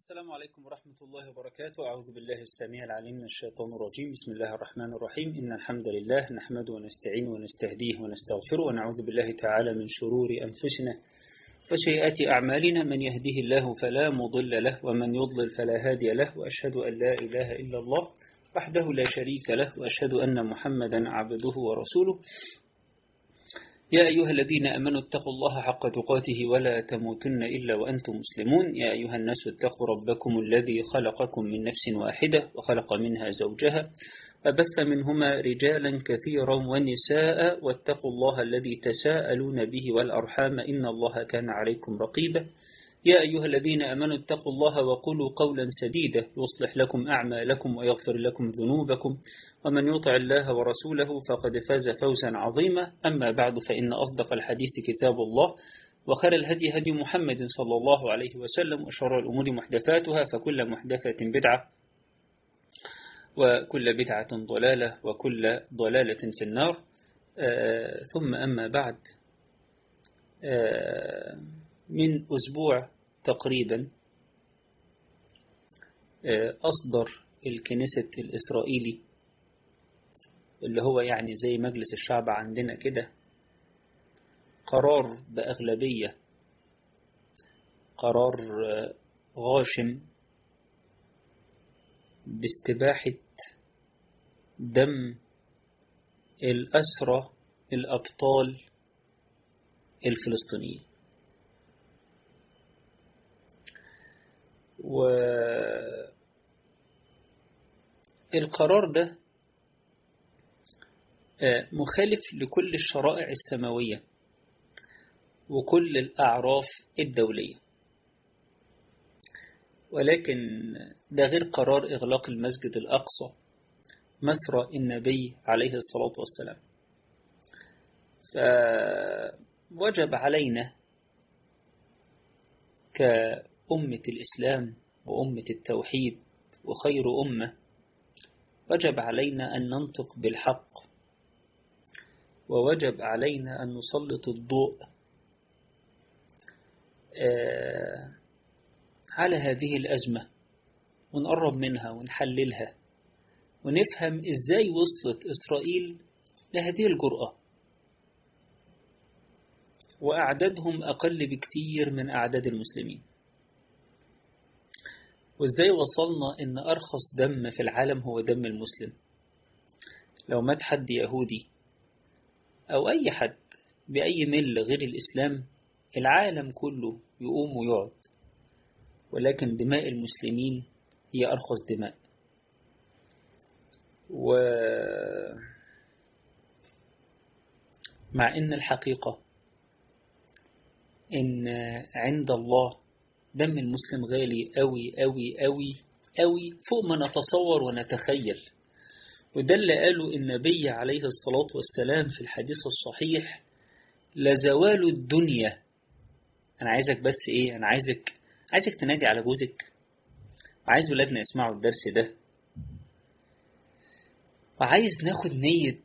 السلام عليكم ورحمة الله وبركاته أعوذ بالله السميع العليم من الشيطان الرجيم بسم الله الرحمن الرحيم إن الحمد لله نحمده ونستعينه ونستهديه ونستغفره ونعوذ بالله تعالى من شرور أنفسنا وسيئات أعمالنا من يهده الله فلا مضل له ومن يضلل فلا هادي له وأشهد أن لا إله إلا الله وحده لا شريك له وأشهد أن محمدا عبده ورسوله يا أيها الذين أمنوا اتقوا الله حق تقاته ولا تموتن إلا وأنتم مسلمون يا أيها الناس اتقوا ربكم الذي خلقكم من نفس واحدة وخلق منها زوجها فبث منهما رجالا كثيرا ونساء واتقوا الله الذي تساءلون به والأرحام إن الله كان عليكم رقيبا يا أيها الذين أمنوا اتقوا الله وقولوا قولا سديدا يصلح لكم أعمالكم ويغفر لكم ذنوبكم ومن يطع الله ورسوله فقد فاز فوزا عظيما أما بعد فإن أصدق الحديث كتاب الله وخير الهدي هدي محمد صلى الله عليه وسلم وشر الأمور محدثاتها فكل محدثة بدعة وكل بدعة ضلالة وكل ضلالة في النار آه ثم أما بعد آه من أسبوع تقريبا آه أصدر الكنيسة الإسرائيلي اللي هو يعني زي مجلس الشعب عندنا كده قرار بأغلبية قرار غاشم باستباحة دم الأسرى الأبطال الفلسطينيين والقرار ده مخالف لكل الشرائع السماوية وكل الأعراف الدولية ولكن ده غير قرار إغلاق المسجد الأقصى مثرى النبي عليه الصلاة والسلام فوجب علينا كأمة الإسلام وأمة التوحيد وخير أمة وجب علينا أن ننطق بالحق ووجب علينا أن نسلط الضوء على هذه الأزمة ونقرب منها ونحللها ونفهم إزاي وصلت إسرائيل لهذه الجرأة وأعدادهم أقل بكتير من أعداد المسلمين وإزاي وصلنا إن أرخص دم في العالم هو دم المسلم لو مات حد يهودي أو أي حد بأي ملة غير الإسلام العالم كله يقوم ويقعد ولكن دماء المسلمين هي أرخص دماء و مع إن الحقيقة إن عند الله دم المسلم غالي أوي أوي أوي أوي فوق ما نتصور ونتخيل وده اللي قاله النبي عليه الصلاة والسلام في الحديث الصحيح لزوال الدنيا أنا عايزك بس إيه أنا عايزك عايزك تنادي على جوزك وعايز ولادنا يسمعوا الدرس ده وعايز ناخد نية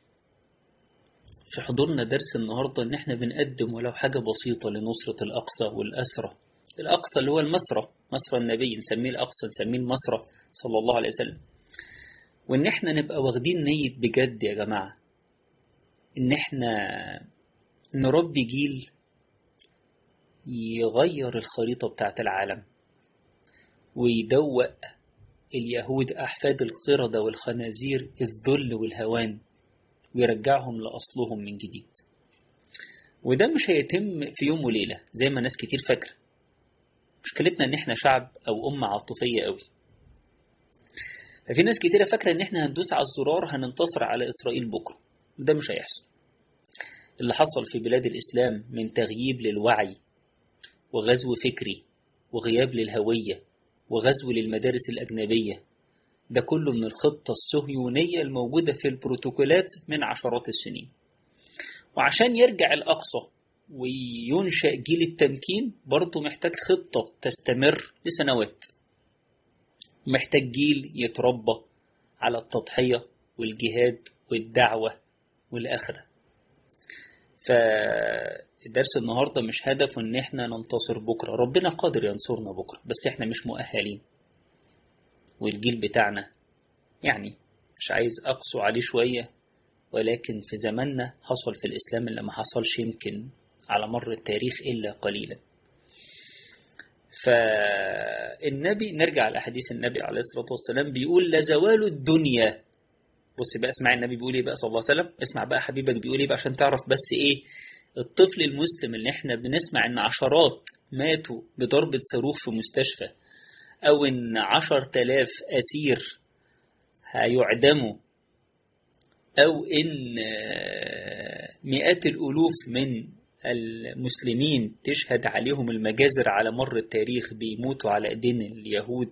في حضورنا درس النهاردة إن إحنا بنقدم ولو حاجة بسيطة لنصرة الأقصى والأسرة الأقصى اللي هو المسرى مسرى النبي نسميه الأقصى نسميه المسرى صلى الله عليه وسلم وإن إحنا نبقى واخدين نية بجد يا جماعة إن إحنا نربي جيل يغير الخريطة بتاعت العالم ويدوق اليهود أحفاد القردة والخنازير الذل والهوان ويرجعهم لأصلهم من جديد وده مش هيتم في يوم وليلة زي ما ناس كتير فاكرة مشكلتنا ان احنا شعب او أمة عاطفية قوي ففي ناس كتيرة فاكرة ان احنا هندوس على الزرار هننتصر على إسرائيل بكرة ده مش هيحصل اللي حصل في بلاد الإسلام من تغييب للوعي وغزو فكري وغياب للهوية وغزو للمدارس الأجنبية ده كله من الخطة الصهيونية الموجودة في البروتوكولات من عشرات السنين وعشان يرجع الأقصى وينشأ جيل التمكين برضه محتاج خطة تستمر لسنوات محتاج جيل يتربى على التضحية والجهاد والدعوة والآخرة الدرس النهاردة مش هدفه ان احنا ننتصر بكرة ربنا قادر ينصرنا بكرة بس احنا مش مؤهلين والجيل بتاعنا يعني مش عايز أقسو عليه شوية ولكن في زماننا حصل في الإسلام اللي ما حصلش يمكن على مر التاريخ إلا قليلا فالنبي نرجع لأحاديث النبي عليه الصلاة والسلام بيقول لزوال الدنيا بص بقى اسمع النبي بيقول ايه بقى صلى الله عليه وسلم اسمع بقى حبيبك بيقول ايه بقى عشان تعرف بس ايه الطفل المسلم اللي احنا بنسمع ان عشرات ماتوا بضربة صاروخ في مستشفى او ان عشر تلاف اسير هيعدموا او ان مئات الالوف من المسلمين تشهد عليهم المجازر على مر التاريخ بيموتوا على ايدين اليهود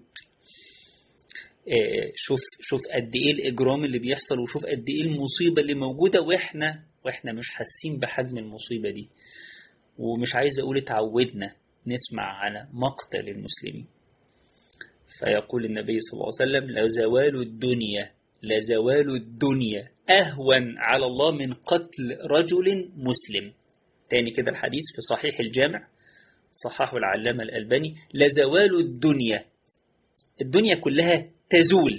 شوف شوف قد ايه الاجرام اللي بيحصل وشوف قد ايه المصيبه اللي موجوده واحنا واحنا مش حاسين بحجم المصيبه دي ومش عايز اقول اتعودنا نسمع على مقتل المسلمين فيقول النبي صلى الله عليه وسلم لزوال الدنيا لزوال الدنيا أهون على الله من قتل رجل مسلم تاني كده الحديث في صحيح الجامع صححه العلامة الألباني لزوال الدنيا الدنيا كلها تزول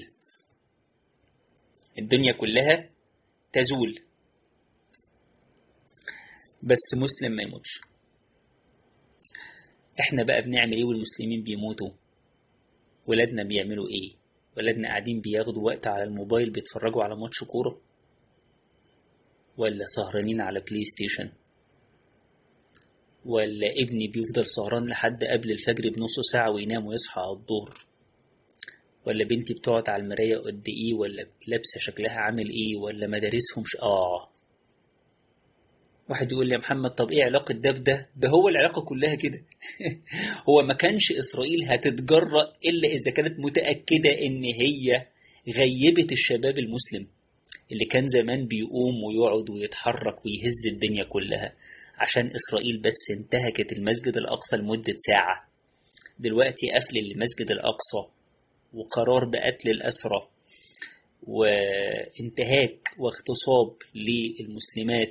الدنيا كلها تزول بس مسلم ما يموتش احنا بقى بنعمل ايه والمسلمين بيموتوا ولادنا بيعملوا ايه ولادنا قاعدين بياخدوا وقت على الموبايل بيتفرجوا على ماتش كورة ولا سهرانين على بلاي ستيشن ولا ابني بيفضل سهران لحد قبل الفجر بنص ساعة وينام ويصحى على الظهر ولا بنتي بتقعد على المراية قد ايه ولا لابسة شكلها عامل ايه ولا مدارسهم ش... اه واحد يقول لي يا محمد طب ايه علاقة ده بده ده هو العلاقة كلها كده هو ما كانش اسرائيل هتتجرأ الا اذا كانت متأكدة ان هي غيبت الشباب المسلم اللي كان زمان بيقوم ويقعد ويتحرك ويهز الدنيا كلها عشان اسرائيل بس انتهكت المسجد الاقصى لمدة ساعة دلوقتي قفل المسجد الاقصى وقرار بقتل الاسرى وانتهاك واغتصاب للمسلمات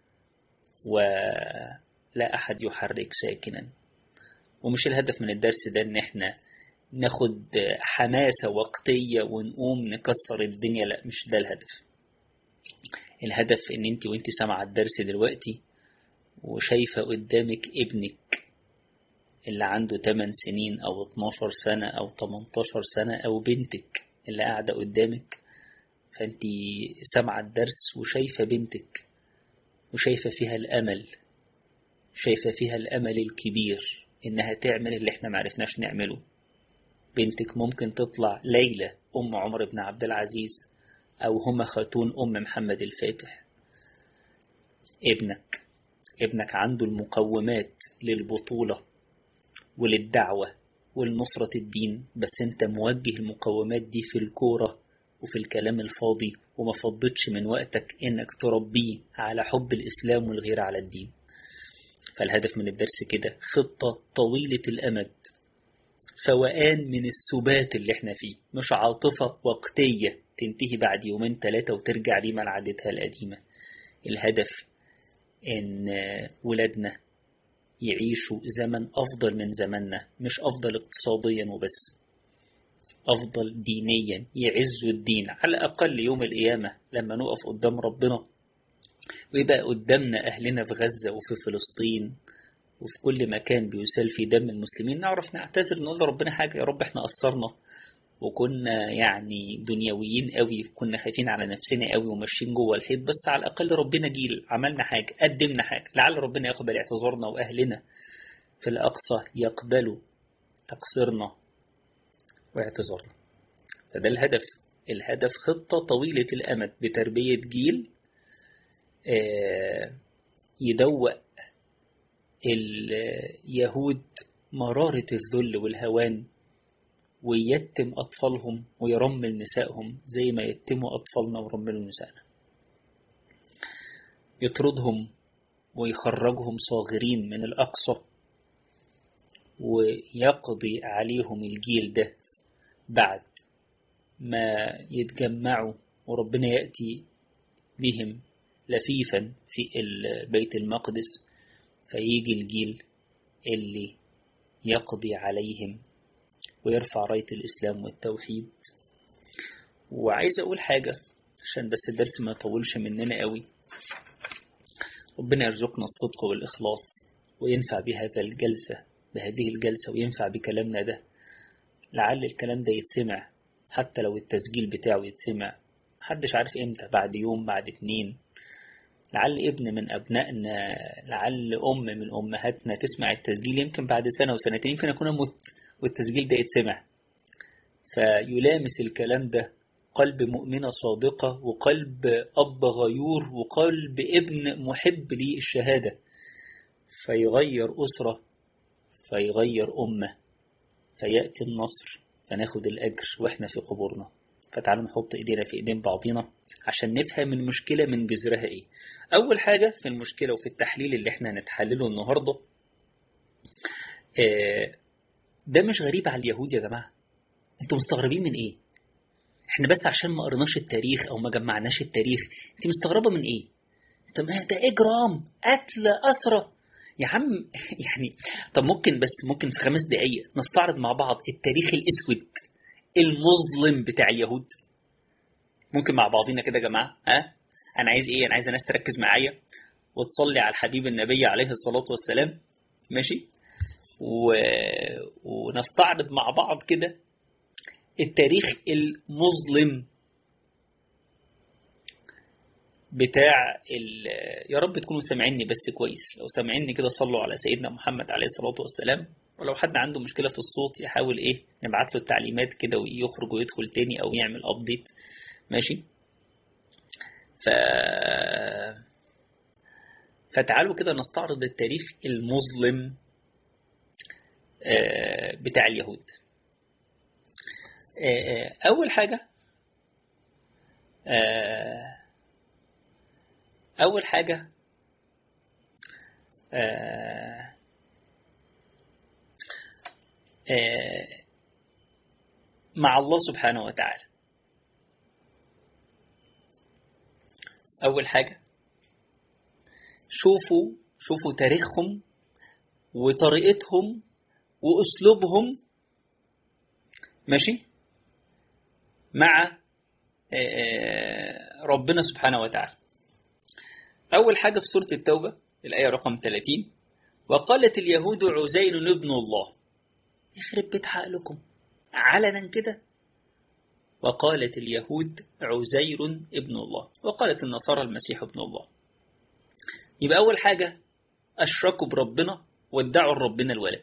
ولا أحد يحرك ساكنا ومش الهدف من الدرس ده ان احنا ناخد حماسة وقتية ونقوم نكسر الدنيا لا مش ده الهدف الهدف ان انت وانت سامعة الدرس دلوقتي وشايفة قدامك ابنك اللي عنده 8 سنين او 12 سنة او 18 سنة او بنتك اللي قاعدة قدامك فانت سامعة الدرس وشايفة بنتك وشايفة فيها الأمل شايفة فيها الأمل الكبير إنها تعمل اللي إحنا معرفناش نعمله بنتك ممكن تطلع ليلى أم عمر بن عبد العزيز أو هما خاتون أم محمد الفاتح ابنك ابنك عنده المقومات للبطولة وللدعوة ولنصرة الدين بس انت موجه المقومات دي في الكورة وفي الكلام الفاضي وما فضتش من وقتك انك تربيه على حب الاسلام والغير على الدين فالهدف من الدرس كده خطة طويلة الامد فوقان من السبات اللي احنا فيه مش عاطفة وقتية تنتهي بعد يومين ثلاثة وترجع لما لعادتها القديمة الهدف ان ولادنا يعيشوا زمن افضل من زمننا مش افضل اقتصاديا وبس أفضل دينيا يعزوا الدين على الأقل يوم القيامة لما نقف قدام ربنا ويبقى قدامنا أهلنا في غزة وفي فلسطين وفي كل مكان بيسال في دم المسلمين نعرف نعتذر نقول لربنا حاجة يا رب احنا قصرنا وكنا يعني دنيويين قوي كنا خايفين على نفسنا قوي وماشيين جوه الحيط بس على الأقل ربنا جيل عملنا حاجة قدمنا حاجة لعل ربنا يقبل اعتذارنا وأهلنا في الأقصى يقبلوا تقصيرنا واعتذارنا فده الهدف الهدف خطة طويلة الأمد بتربية جيل يدوق اليهود مرارة الذل والهوان ويتم أطفالهم ويرمل نسائهم زي ما يتموا أطفالنا ورملوا نسائنا يطردهم ويخرجهم صاغرين من الأقصى ويقضي عليهم الجيل ده بعد ما يتجمعوا وربنا يأتي بهم لفيفا في بيت المقدس فيجي الجيل اللي يقضي عليهم ويرفع راية الإسلام والتوحيد وعايز أقول حاجة عشان بس الدرس ما يطولش مننا قوي ربنا يرزقنا الصدق والإخلاص وينفع بهذا الجلسة بهذه الجلسة وينفع بكلامنا ده لعل الكلام ده يتسمع حتى لو التسجيل بتاعه يتسمع محدش عارف امتى بعد يوم بعد اتنين لعل ابن من أبنائنا لعل أم من أمهاتنا تسمع التسجيل يمكن بعد سنة وسنتين يمكن أكون أموت والتسجيل ده يتسمع فيلامس الكلام ده قلب مؤمنة صادقة وقلب أب غيور وقلب ابن محب للشهادة فيغير أسرة فيغير أمة فيأتي النصر فناخد الأجر وإحنا في قبورنا فتعالوا نحط إيدينا في إيدين بعضنا عشان نفهم المشكلة من جذرها إيه أول حاجة في المشكلة وفي التحليل اللي إحنا هنتحلله النهاردة ده مش غريب على اليهود يا جماعة انتوا مستغربين من ايه احنا بس عشان ما قرناش التاريخ او ما جمعناش التاريخ انت مستغربة من ايه طب ده اجرام قتل اسرى يا عم يعني طب ممكن بس ممكن في خمس دقايق نستعرض مع بعض التاريخ الاسود المظلم بتاع اليهود ممكن مع بعضينا كده يا جماعه ها انا عايز ايه انا عايز الناس تركز معايا وتصلي على الحبيب النبي عليه الصلاه والسلام ماشي و... ونستعرض مع بعض كده التاريخ المظلم بتاع ال... يا رب تكونوا سامعيني بس كويس لو سامعيني كده صلوا على سيدنا محمد عليه الصلاة والسلام ولو حد عنده مشكلة في الصوت يحاول ايه نبعت له التعليمات كده ويخرج ويدخل تاني او يعمل ابديت ماشي ف فتعالوا كده نستعرض التاريخ المظلم بتاع اليهود أول حاجة أول حاجة مع الله سبحانه وتعالى أول حاجة شوفوا شوفوا تاريخهم وطريقتهم وأسلوبهم ماشي مع ربنا سبحانه وتعالى أول حاجة في سورة التوبة الآية رقم 30 وقالت اليهود عزير ابن الله يخرب بيت عقلكم علنا كده وقالت اليهود عزير ابن الله وقالت النصارى المسيح ابن الله يبقى أول حاجة أشركوا بربنا وادعوا ربنا الولد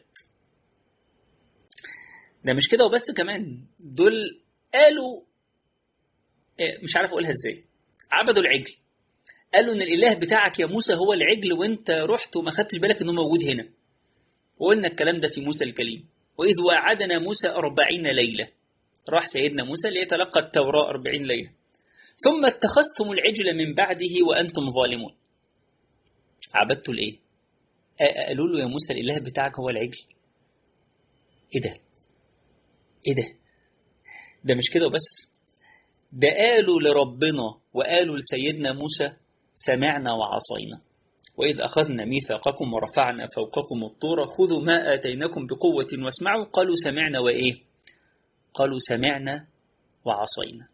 ده مش كده وبس كمان دول قالوا مش عارف اقولها ازاي عبدوا العجل قالوا ان الاله بتاعك يا موسى هو العجل وانت رحت وما خدتش بالك انه موجود هنا وقلنا الكلام ده في موسى الكليم واذ وعدنا موسى أربعين ليله راح سيدنا موسى ليتلقى التوراة أربعين ليله ثم اتخذتم العجل من بعده وانتم ظالمون عبدتوا الايه قالوا له يا موسى الاله بتاعك هو العجل ايه ده ايه ده ده مش كده وبس ده قالوا لربنا وقالوا لسيدنا موسى سمعنا وعصينا وإذ أخذنا ميثاقكم ورفعنا فوقكم الطور خذوا ما آتيناكم بقوة واسمعوا قالوا سمعنا وإيه قالوا سمعنا وعصينا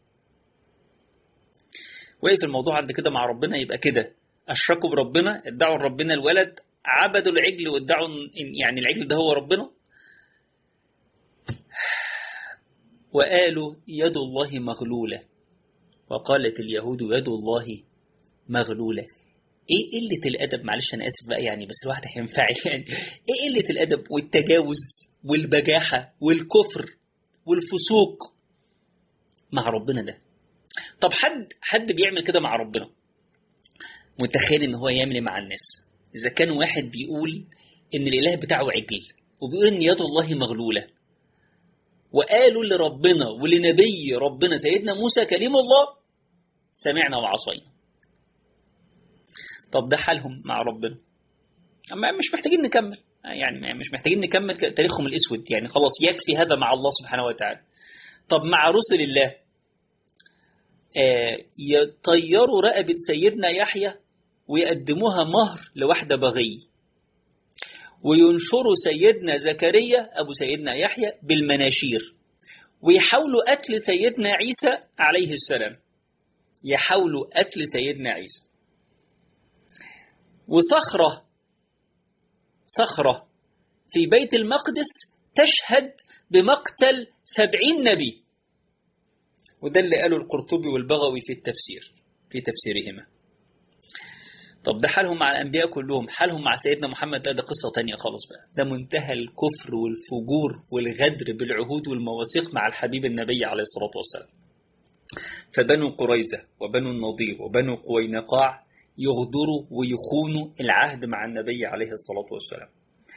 وقف الموضوع عند كده مع ربنا يبقى كده أشركوا بربنا ادعوا ربنا الولد عبدوا العجل وادعوا يعني العجل ده هو ربنا وقالوا يد الله مغلولة وقالت اليهود يد الله مغلولة ايه قلة الادب معلش انا اسف بقى يعني بس الواحد هينفعل يعني ايه قلة الادب والتجاوز والبجاحة والكفر والفسوق مع ربنا ده طب حد حد بيعمل كده مع ربنا متخيل ان هو يعمل مع الناس اذا كان واحد بيقول ان الاله بتاعه عجل وبيقول ان يد الله مغلوله وقالوا لربنا ولنبي ربنا سيدنا موسى كليم الله سمعنا وعصينا طب ده حالهم مع ربنا أما مش محتاجين نكمل يعني مش محتاجين نكمل تاريخهم الأسود يعني خلاص يكفي هذا مع الله سبحانه وتعالى طب مع رسل الله آه يطيروا رقبة سيدنا يحيى ويقدموها مهر لواحدة بغي وينشروا سيدنا زكريا أبو سيدنا يحيى بالمناشير ويحاولوا قتل سيدنا عيسى عليه السلام يحاولوا قتل سيدنا عيسى وصخرة صخرة في بيت المقدس تشهد بمقتل سبعين نبي وده اللي قاله القرطبي والبغوي في التفسير في تفسيرهما طب ده حالهم مع الأنبياء كلهم حالهم مع سيدنا محمد ده, ده قصة تانية خالص بقى ده منتهى الكفر والفجور والغدر بالعهود والمواثيق مع الحبيب النبي عليه الصلاة والسلام فبنو قريزة وبنو النضير وبنو قوينقاع يغدروا ويخونوا العهد مع النبي عليه الصلاة والسلام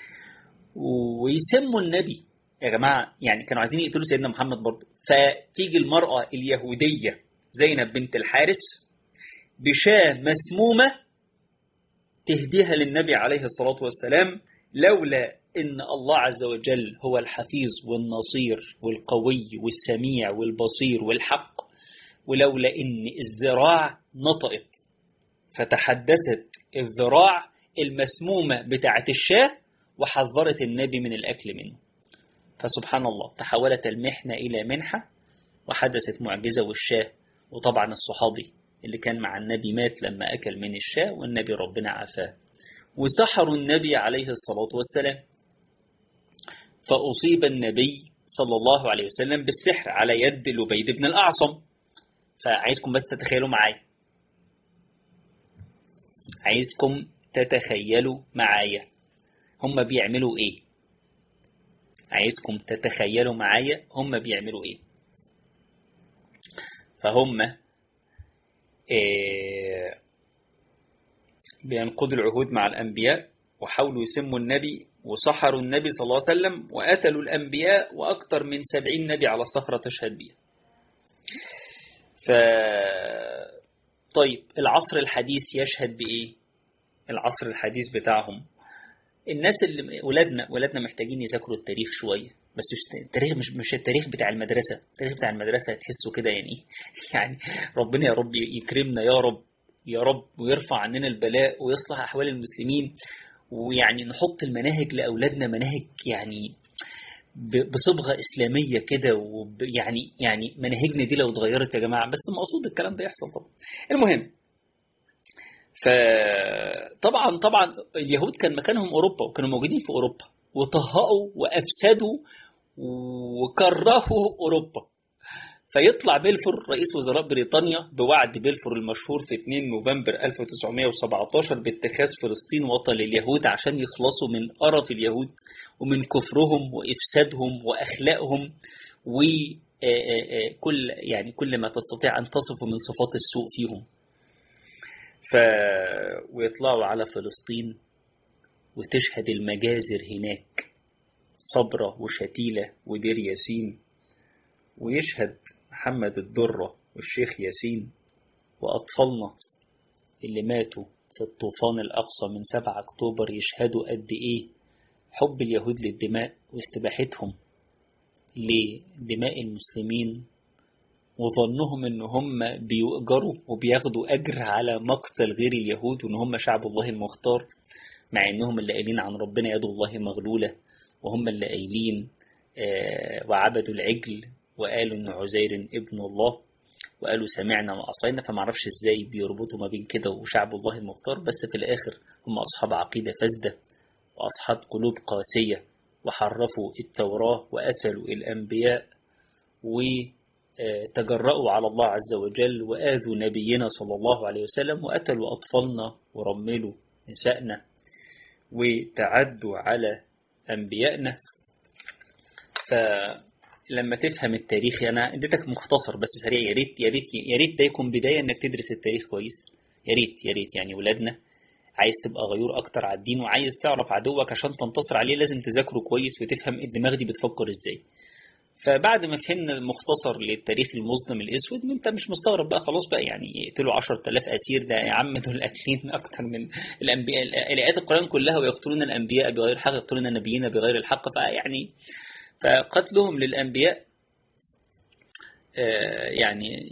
ويسموا النبي يا جماعة يعني كانوا عايزين يقتلوا سيدنا محمد برضه فتيجي المرأة اليهودية زينب بنت الحارس بشاة مسمومة تهديها للنبي عليه الصلاة والسلام لولا إن الله عز وجل هو الحفيظ والنصير والقوي والسميع والبصير والحق ولولا إن الذراع نطقت فتحدثت الذراع المسمومة بتاعة الشاه وحذرت النبي من الأكل منه فسبحان الله تحولت المحنة إلى منحة وحدثت معجزة والشاه وطبعا الصحابي اللي كان مع النبي مات لما أكل من الشاه والنبي ربنا عافاه وسحروا النبي عليه الصلاة والسلام فأصيب النبي صلى الله عليه وسلم بالسحر على يد لبيد بن الأعصم فعايزكم بس تتخيلوا معايا عايزكم تتخيلوا معايا هم بيعملوا ايه عايزكم تتخيلوا معايا هم بيعملوا ايه فهم إيه بينقضوا العهود مع الأنبياء وحاولوا يسموا النبي وسحروا النبي صلى الله عليه وسلم وقتلوا الأنبياء وأكثر من سبعين نبي على الصخرة تشهد بها ف... طيب العصر الحديث يشهد بإيه العصر الحديث بتاعهم الناس اللي ولادنا ولادنا محتاجين يذاكروا التاريخ شوية بس مش التاريخ مش مش التاريخ بتاع المدرسة التاريخ بتاع المدرسة تحسه كده يعني يعني ربنا يا رب يكرمنا يا رب يا رب ويرفع عننا البلاء ويصلح أحوال المسلمين ويعني نحط المناهج لأولادنا مناهج يعني بصبغة إسلامية كده ويعني يعني مناهجنا دي لو اتغيرت يا جماعة بس المقصود الكلام ده يحصل طبعا المهم فطبعا طبعا اليهود كان مكانهم أوروبا وكانوا موجودين في أوروبا وطهقوا وأفسدوا وكرهوا أوروبا فيطلع بيلفور رئيس وزراء بريطانيا بوعد بيلفور المشهور في 2 نوفمبر 1917 باتخاذ فلسطين وطن لليهود عشان يخلصوا من قرف اليهود ومن كفرهم وإفسادهم وأخلاقهم وكل يعني كل ما تستطيع أن تصفه من صفات السوء فيهم ف ويطلعوا على فلسطين وتشهد المجازر هناك صبرة وشتيلة ودير ياسين ويشهد محمد الدرة والشيخ ياسين وأطفالنا اللي ماتوا في الطوفان الأقصى من 7 أكتوبر يشهدوا قد إيه حب اليهود للدماء واستباحتهم لدماء المسلمين وظنهم ان هم بيؤجروا وبياخدوا اجر على مقتل غير اليهود وان هم شعب الله المختار مع انهم اللي قايلين عن ربنا يد الله مغلولة وهم اللي قايلين آه وعبدوا العجل وقالوا ان عزير ابن الله وقالوا سمعنا وعصينا فما اعرفش ازاي بيربطوا ما بين كده وشعب الله المختار بس في الاخر هم اصحاب عقيدة فاسدة واصحاب قلوب قاسية وحرفوا التوراة وقتلوا الانبياء و تجرأوا على الله عز وجل وآذوا نبينا صلى الله عليه وسلم وقتلوا أطفالنا ورملوا نسائنا وتعدوا على أنبيائنا فلما تفهم التاريخ أنا اديتك مختصر بس سريع يا ريت يا ريت يا ريت ده يكون بداية إنك تدرس التاريخ كويس يا ريت يا ريت يعني ولادنا عايز تبقى غيور أكتر على الدين وعايز تعرف عدوك عشان تنتصر عليه لازم تذاكره كويس وتفهم الدماغ دي بتفكر إزاي فبعد ما فهمنا المختصر للتاريخ المظلم الاسود انت مش مستغرب بقى خلاص بقى يعني يقتلوا 10000 اسير ده يا عم دول قاتلين اكتر من الانبياء الايات القران كلها ويقتلون الانبياء بغير حق يقتلون النبيين بغير الحق فيعني فقتلهم للانبياء يعني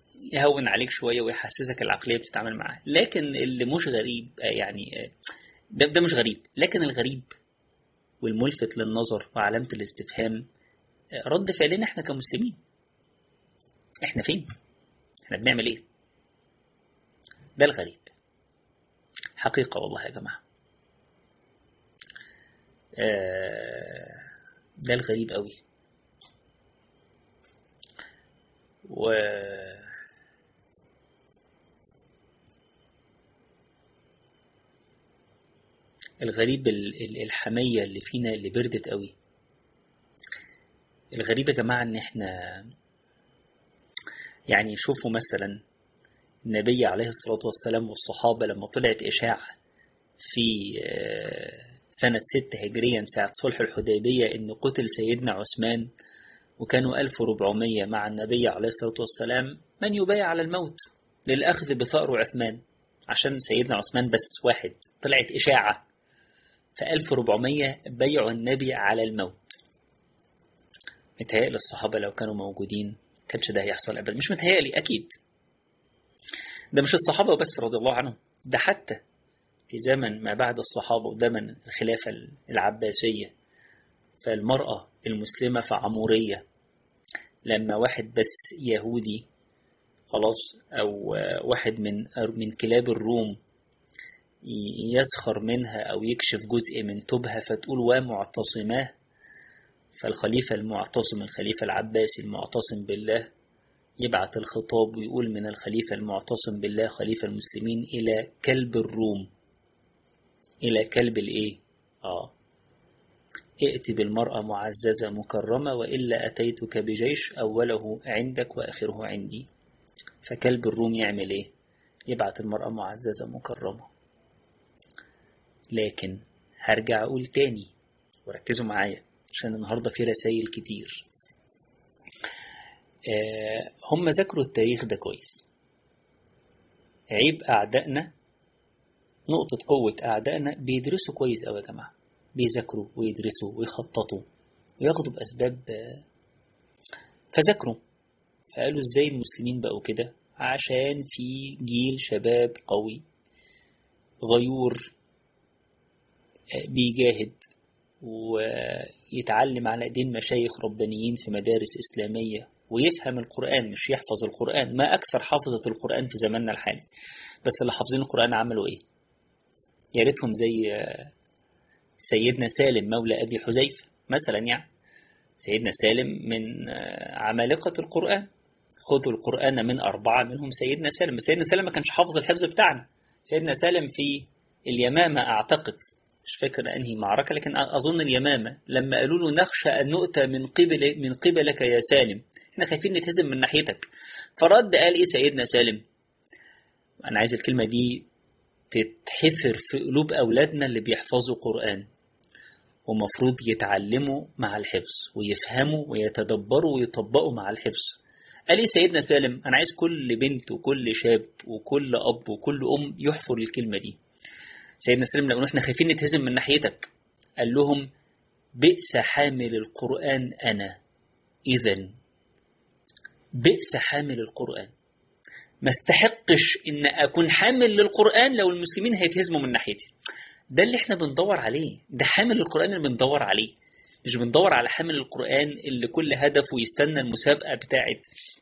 يهون عليك شويه ويحسسك العقليه بتتعامل معاه لكن اللي مش غريب يعني ده, ده مش غريب لكن الغريب والملفت للنظر وعلامة الاستفهام رد فعلنا احنا كمسلمين احنا فين احنا بنعمل ايه ده الغريب حقيقة والله يا جماعة ده الغريب قوي و الغريب الحمية اللي فينا اللي بردت قوي الغريب يا جماعة ان احنا يعني شوفوا مثلا النبي عليه الصلاة والسلام والصحابة لما طلعت إشاعة في سنة ستة هجريا ساعة صلح الحديبية إن قتل سيدنا عثمان وكانوا 1400 مع النبي عليه الصلاة والسلام من يبايع على الموت للأخذ بثأر عثمان عشان سيدنا عثمان بس واحد طلعت إشاعة ف 1400 بيعوا النبي على الموت متهيألي الصحابة لو كانوا موجودين كانش ده هيحصل أبدا مش متهيألي أكيد ده مش الصحابة بس رضي الله عنهم ده حتى في زمن ما بعد الصحابة وزمن الخلافة العباسية فالمرأة المسلمة في عمورية لما واحد بس يهودي خلاص أو واحد من من كلاب الروم يسخر منها أو يكشف جزء من تبها فتقول ومعتصماه فالخليفة المعتصم الخليفة العباسي المعتصم بالله يبعث الخطاب ويقول من الخليفة المعتصم بالله خليفة المسلمين إلى كلب الروم إلى كلب الإيه؟ آه ائت بالمرأة معززة مكرمة وإلا أتيتك بجيش أوله عندك وآخره عندي فكلب الروم يعمل إيه؟ يبعث المرأة معززة مكرمة لكن هرجع أقول تاني وركزوا معايا عشان النهاردة في رسائل كتير آه هم ذكروا التاريخ ده كويس عيب أعدائنا نقطة قوة أعدائنا بيدرسوا كويس أوي يا جماعة بيذاكروا ويدرسوا ويخططوا وياخدوا بأسباب فذاكروا فقالوا إزاي المسلمين بقوا كده عشان في جيل شباب قوي غيور بيجاهد ويتعلم على ايدين مشايخ ربانيين في مدارس إسلامية ويفهم القرآن مش يحفظ القرآن ما أكثر حافظة القرآن في زماننا الحالي بس اللي حافظين القرآن عملوا إيه يا ريتهم زي سيدنا سالم مولى أبي حذيفة مثلا يعني سيدنا سالم من عمالقة القرآن خذوا القرآن من أربعة منهم سيدنا سالم سيدنا سالم ما كانش حافظ الحفظ بتاعنا سيدنا سالم في اليمامة أعتقد مش فاكر أنهي معركة لكن أظن اليمامة لما قالوا له نخشى أن نؤتى من قبل من قبلك يا سالم احنا خايفين نتهزم من ناحيتك فرد قال ايه سيدنا سالم انا عايز الكلمة دي تتحفر في قلوب اولادنا اللي بيحفظوا قرآن ومفروض يتعلموا مع الحفظ ويفهموا ويتدبروا ويطبقوا مع الحفظ قال ايه سيدنا سالم انا عايز كل بنت وكل شاب وكل اب وكل ام يحفر الكلمة دي سيدنا سالم لما احنا خايفين نتهزم من ناحيتك قال لهم بئس حامل القرآن أنا إذا بئس حامل القرآن ما استحقش ان اكون حامل للقرآن لو المسلمين هيتهزموا من ناحيتي ده اللي احنا بندور عليه ده حامل القرآن اللي بندور عليه مش بندور على حامل القرآن اللي كل هدفه يستنى المسابقة بتاعة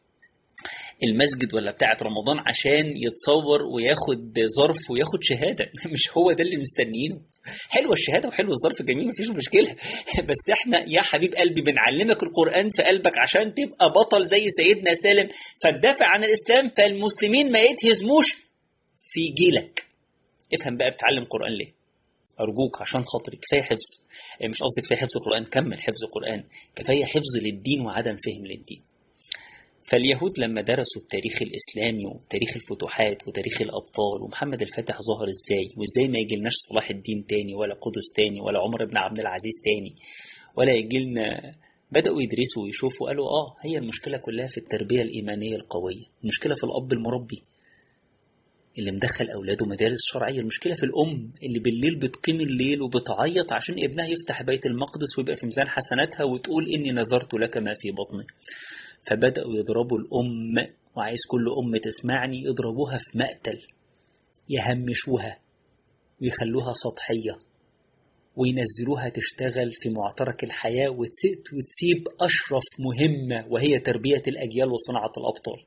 المسجد ولا بتاعة رمضان عشان يتصور وياخد ظرف وياخد شهادة مش هو ده اللي مستنيينه حلوة الشهادة وحلو الظرف جميل مفيش مشكلة بس احنا يا حبيب قلبي بنعلمك القرآن في قلبك عشان تبقى بطل زي سيدنا سالم فتدافع عن الإسلام فالمسلمين ما يتهزموش في جيلك افهم بقى بتعلم قرآن ليه أرجوك عشان خاطري كفاية حفظ مش قصدي كفاية حفظ القرآن كمل حفظ القرآن كفاية حفظ للدين وعدم فهم للدين فاليهود لما درسوا التاريخ الإسلامي وتاريخ الفتوحات وتاريخ الأبطال ومحمد الفاتح ظهر إزاي وإزاي ما يجيلناش صلاح الدين تاني ولا قدس تاني ولا عمر بن عبد العزيز تاني ولا يجيلنا بدأوا يدرسوا ويشوفوا قالوا آه هي المشكلة كلها في التربية الإيمانية القوية المشكلة في الأب المربي اللي مدخل أولاده مدارس شرعية المشكلة في الأم اللي بالليل بتقيم الليل وبتعيط عشان ابنها يفتح بيت المقدس ويبقى في ميزان حسناتها وتقول إني نذرت لك ما في بطني فبدأوا يضربوا الأم وعايز كل أم تسمعني يضربوها في مقتل يهمشوها ويخلوها سطحية وينزلوها تشتغل في معترك الحياة وتسيب أشرف مهمة وهي تربية الأجيال وصناعة الأبطال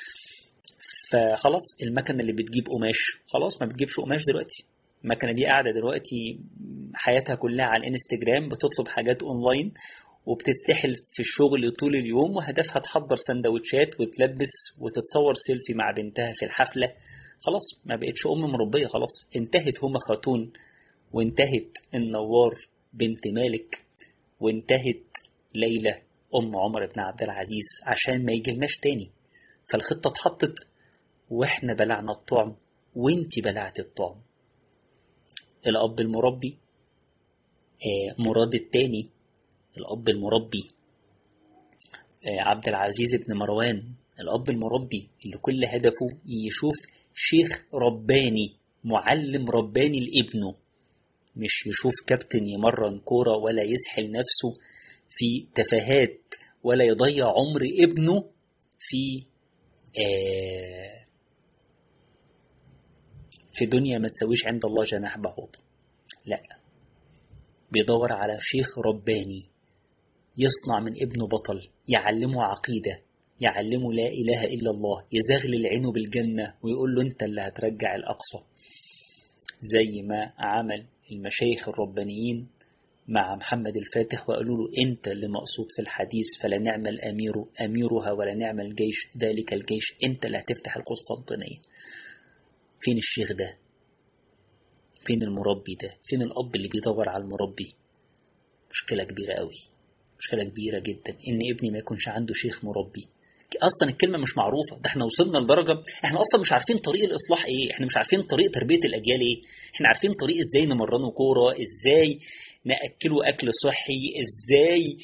فخلاص المكنة اللي بتجيب قماش خلاص ما بتجيبش قماش دلوقتي المكنة دي قاعدة دلوقتي حياتها كلها على الانستجرام بتطلب حاجات اونلاين وبتتسحل في الشغل طول اليوم وهدفها تحضر سندوتشات وتلبس وتتصور سيلفي مع بنتها في الحفلة خلاص ما بقتش أم مربية خلاص انتهت هما خاتون وانتهت النوار بنت مالك وانتهت ليلى أم عمر بن عبد العزيز عشان ما يجيلناش تاني فالخطة اتحطت واحنا بلعنا الطعم وانتي بلعت الطعم الأب المربي آه، مراد التاني الأب المربي آه، عبد العزيز بن مروان الأب المربي اللي كل هدفه يشوف شيخ رباني معلم رباني لابنه مش يشوف كابتن يمرن كورة ولا يسحل نفسه في تفاهات ولا يضيع عمر ابنه في آه في دنيا ما تسويش عند الله جناح بعوض لا بيدور على شيخ رباني يصنع من ابنه بطل يعلمه عقيدة يعلمه لا إله إلا الله يزغلل عينه بالجنة ويقول له أنت اللي هترجع الأقصى زي ما عمل المشايخ الربانيين مع محمد الفاتح وقالوا له أنت اللي مقصود في الحديث فلا نعم الأمير أميرها ولا نعم الجيش ذلك الجيش أنت اللي هتفتح القسطنطينية فين الشيخ ده فين المربي ده فين الأب اللي بيدور على المربي مشكلة كبيرة قوي مشكلة كبيرة جدا إن ابني ما يكونش عنده شيخ مربي اصلا الكلمه مش معروفه ده احنا وصلنا لدرجه احنا اصلا مش عارفين طريق الاصلاح ايه احنا مش عارفين طريق تربيه الاجيال ايه احنا عارفين طريق ازاي نمرنه كوره ازاي ناكله اكل صحي ازاي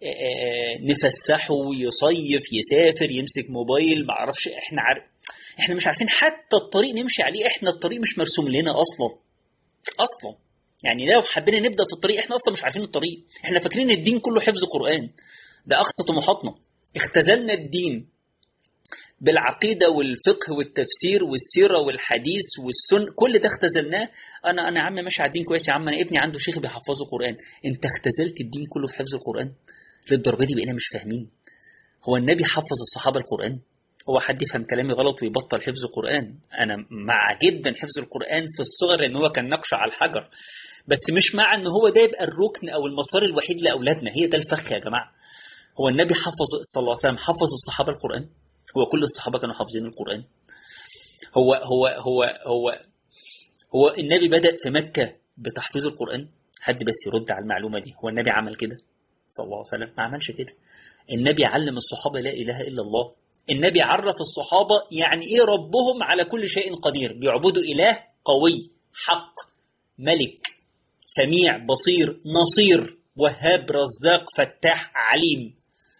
نفسحه يصيف يسافر يمسك موبايل ما اعرفش احنا عارف احنا مش عارفين حتى الطريق نمشي عليه احنا الطريق مش مرسوم لنا اصلا اصلا يعني لو حبينا نبدا في الطريق احنا اصلا مش عارفين الطريق احنا فاكرين الدين كله حفظ قران ده اقصى طموحاتنا اختزلنا الدين بالعقيدة والفقه والتفسير والسيرة والحديث والسن كل ده اختزلناه أنا أنا يا عم ماشي على الدين كويس يا عم أنا ابني عنده شيخ بيحفظه قرآن أنت اختزلت الدين كله في حفظ القرآن للدرجة دي بقينا مش فاهمين هو النبي حفظ الصحابة القرآن هو حد يفهم كلامي غلط ويبطل حفظ القرآن أنا مع جدا حفظ القرآن في الصغر لأن هو كان نقش على الحجر بس مش مع أن هو ده يبقى الركن أو المسار الوحيد لأولادنا هي ده الفخ يا جماعة هو النبي حفظ صلى الله عليه وسلم حفظ الصحابة القرآن هو كل الصحابة كانوا حافظين القرآن هو هو هو هو هو النبي بدأ في مكة بتحفيظ القرآن حد بس يرد على المعلومة دي هو النبي عمل كده صلى الله عليه وسلم ما عملش كده النبي علم الصحابة لا إله إلا الله النبي عرف الصحابة يعني إيه ربهم على كل شيء قدير بيعبدوا إله قوي حق ملك سميع بصير نصير وهاب رزاق فتاح عليم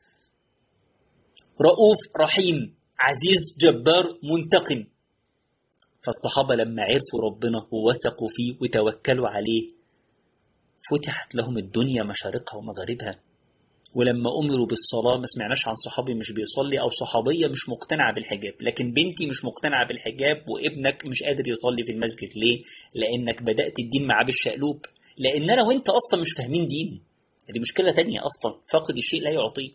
رؤوف رحيم عزيز جبار منتقم فالصحابة لما عرفوا ربنا ووثقوا فيه وتوكلوا عليه فتحت لهم الدنيا مشارقها ومغاربها ولما أمروا بالصلاة ما سمعناش عن صحابي مش بيصلي أو صحابية مش مقتنعة بالحجاب لكن بنتي مش مقتنعة بالحجاب وابنك مش قادر يصلي في المسجد ليه؟ لأنك بدأت الدين معاه بالشقلوب لأن أنا وأنت أصلا مش فاهمين دين دي مشكلة تانية أصلا فاقد الشيء لا يعطيه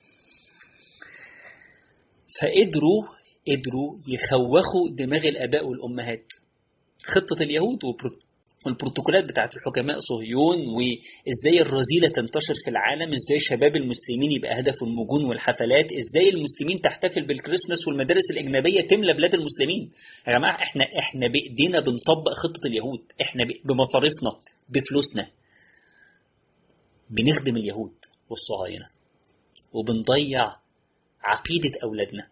فقدروا قدروا يخوخوا دماغ الآباء والأمهات خطة اليهود والبروتوكولات بتاعت الحكماء صهيون وازاي الرذيلة تنتشر في العالم ازاي شباب المسلمين يبقى هدف المجون والحفلات ازاي المسلمين تحتفل بالكريسماس والمدارس الأجنبية تملى بلاد المسلمين يا جماعة احنا احنا بإيدينا بنطبق خطة اليهود احنا بمصاريفنا بفلوسنا بنخدم اليهود والصهاينة وبنضيع عقيدة أولادنا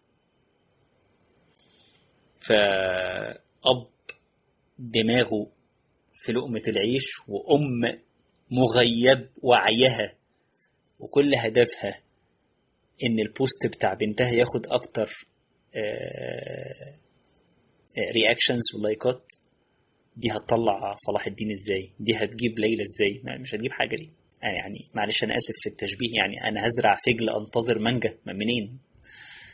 فأب دماغه في لقمة العيش وأم مغيب وعيها وكل هدفها إن البوست بتاع بنتها ياخد أكتر رياكشنز ولايكات دي هتطلع صلاح الدين ازاي دي هتجيب ليلى ازاي مش هتجيب حاجة دي يعني معلش أنا آسف في التشبيه يعني أنا هزرع فجل أنتظر مانجا منين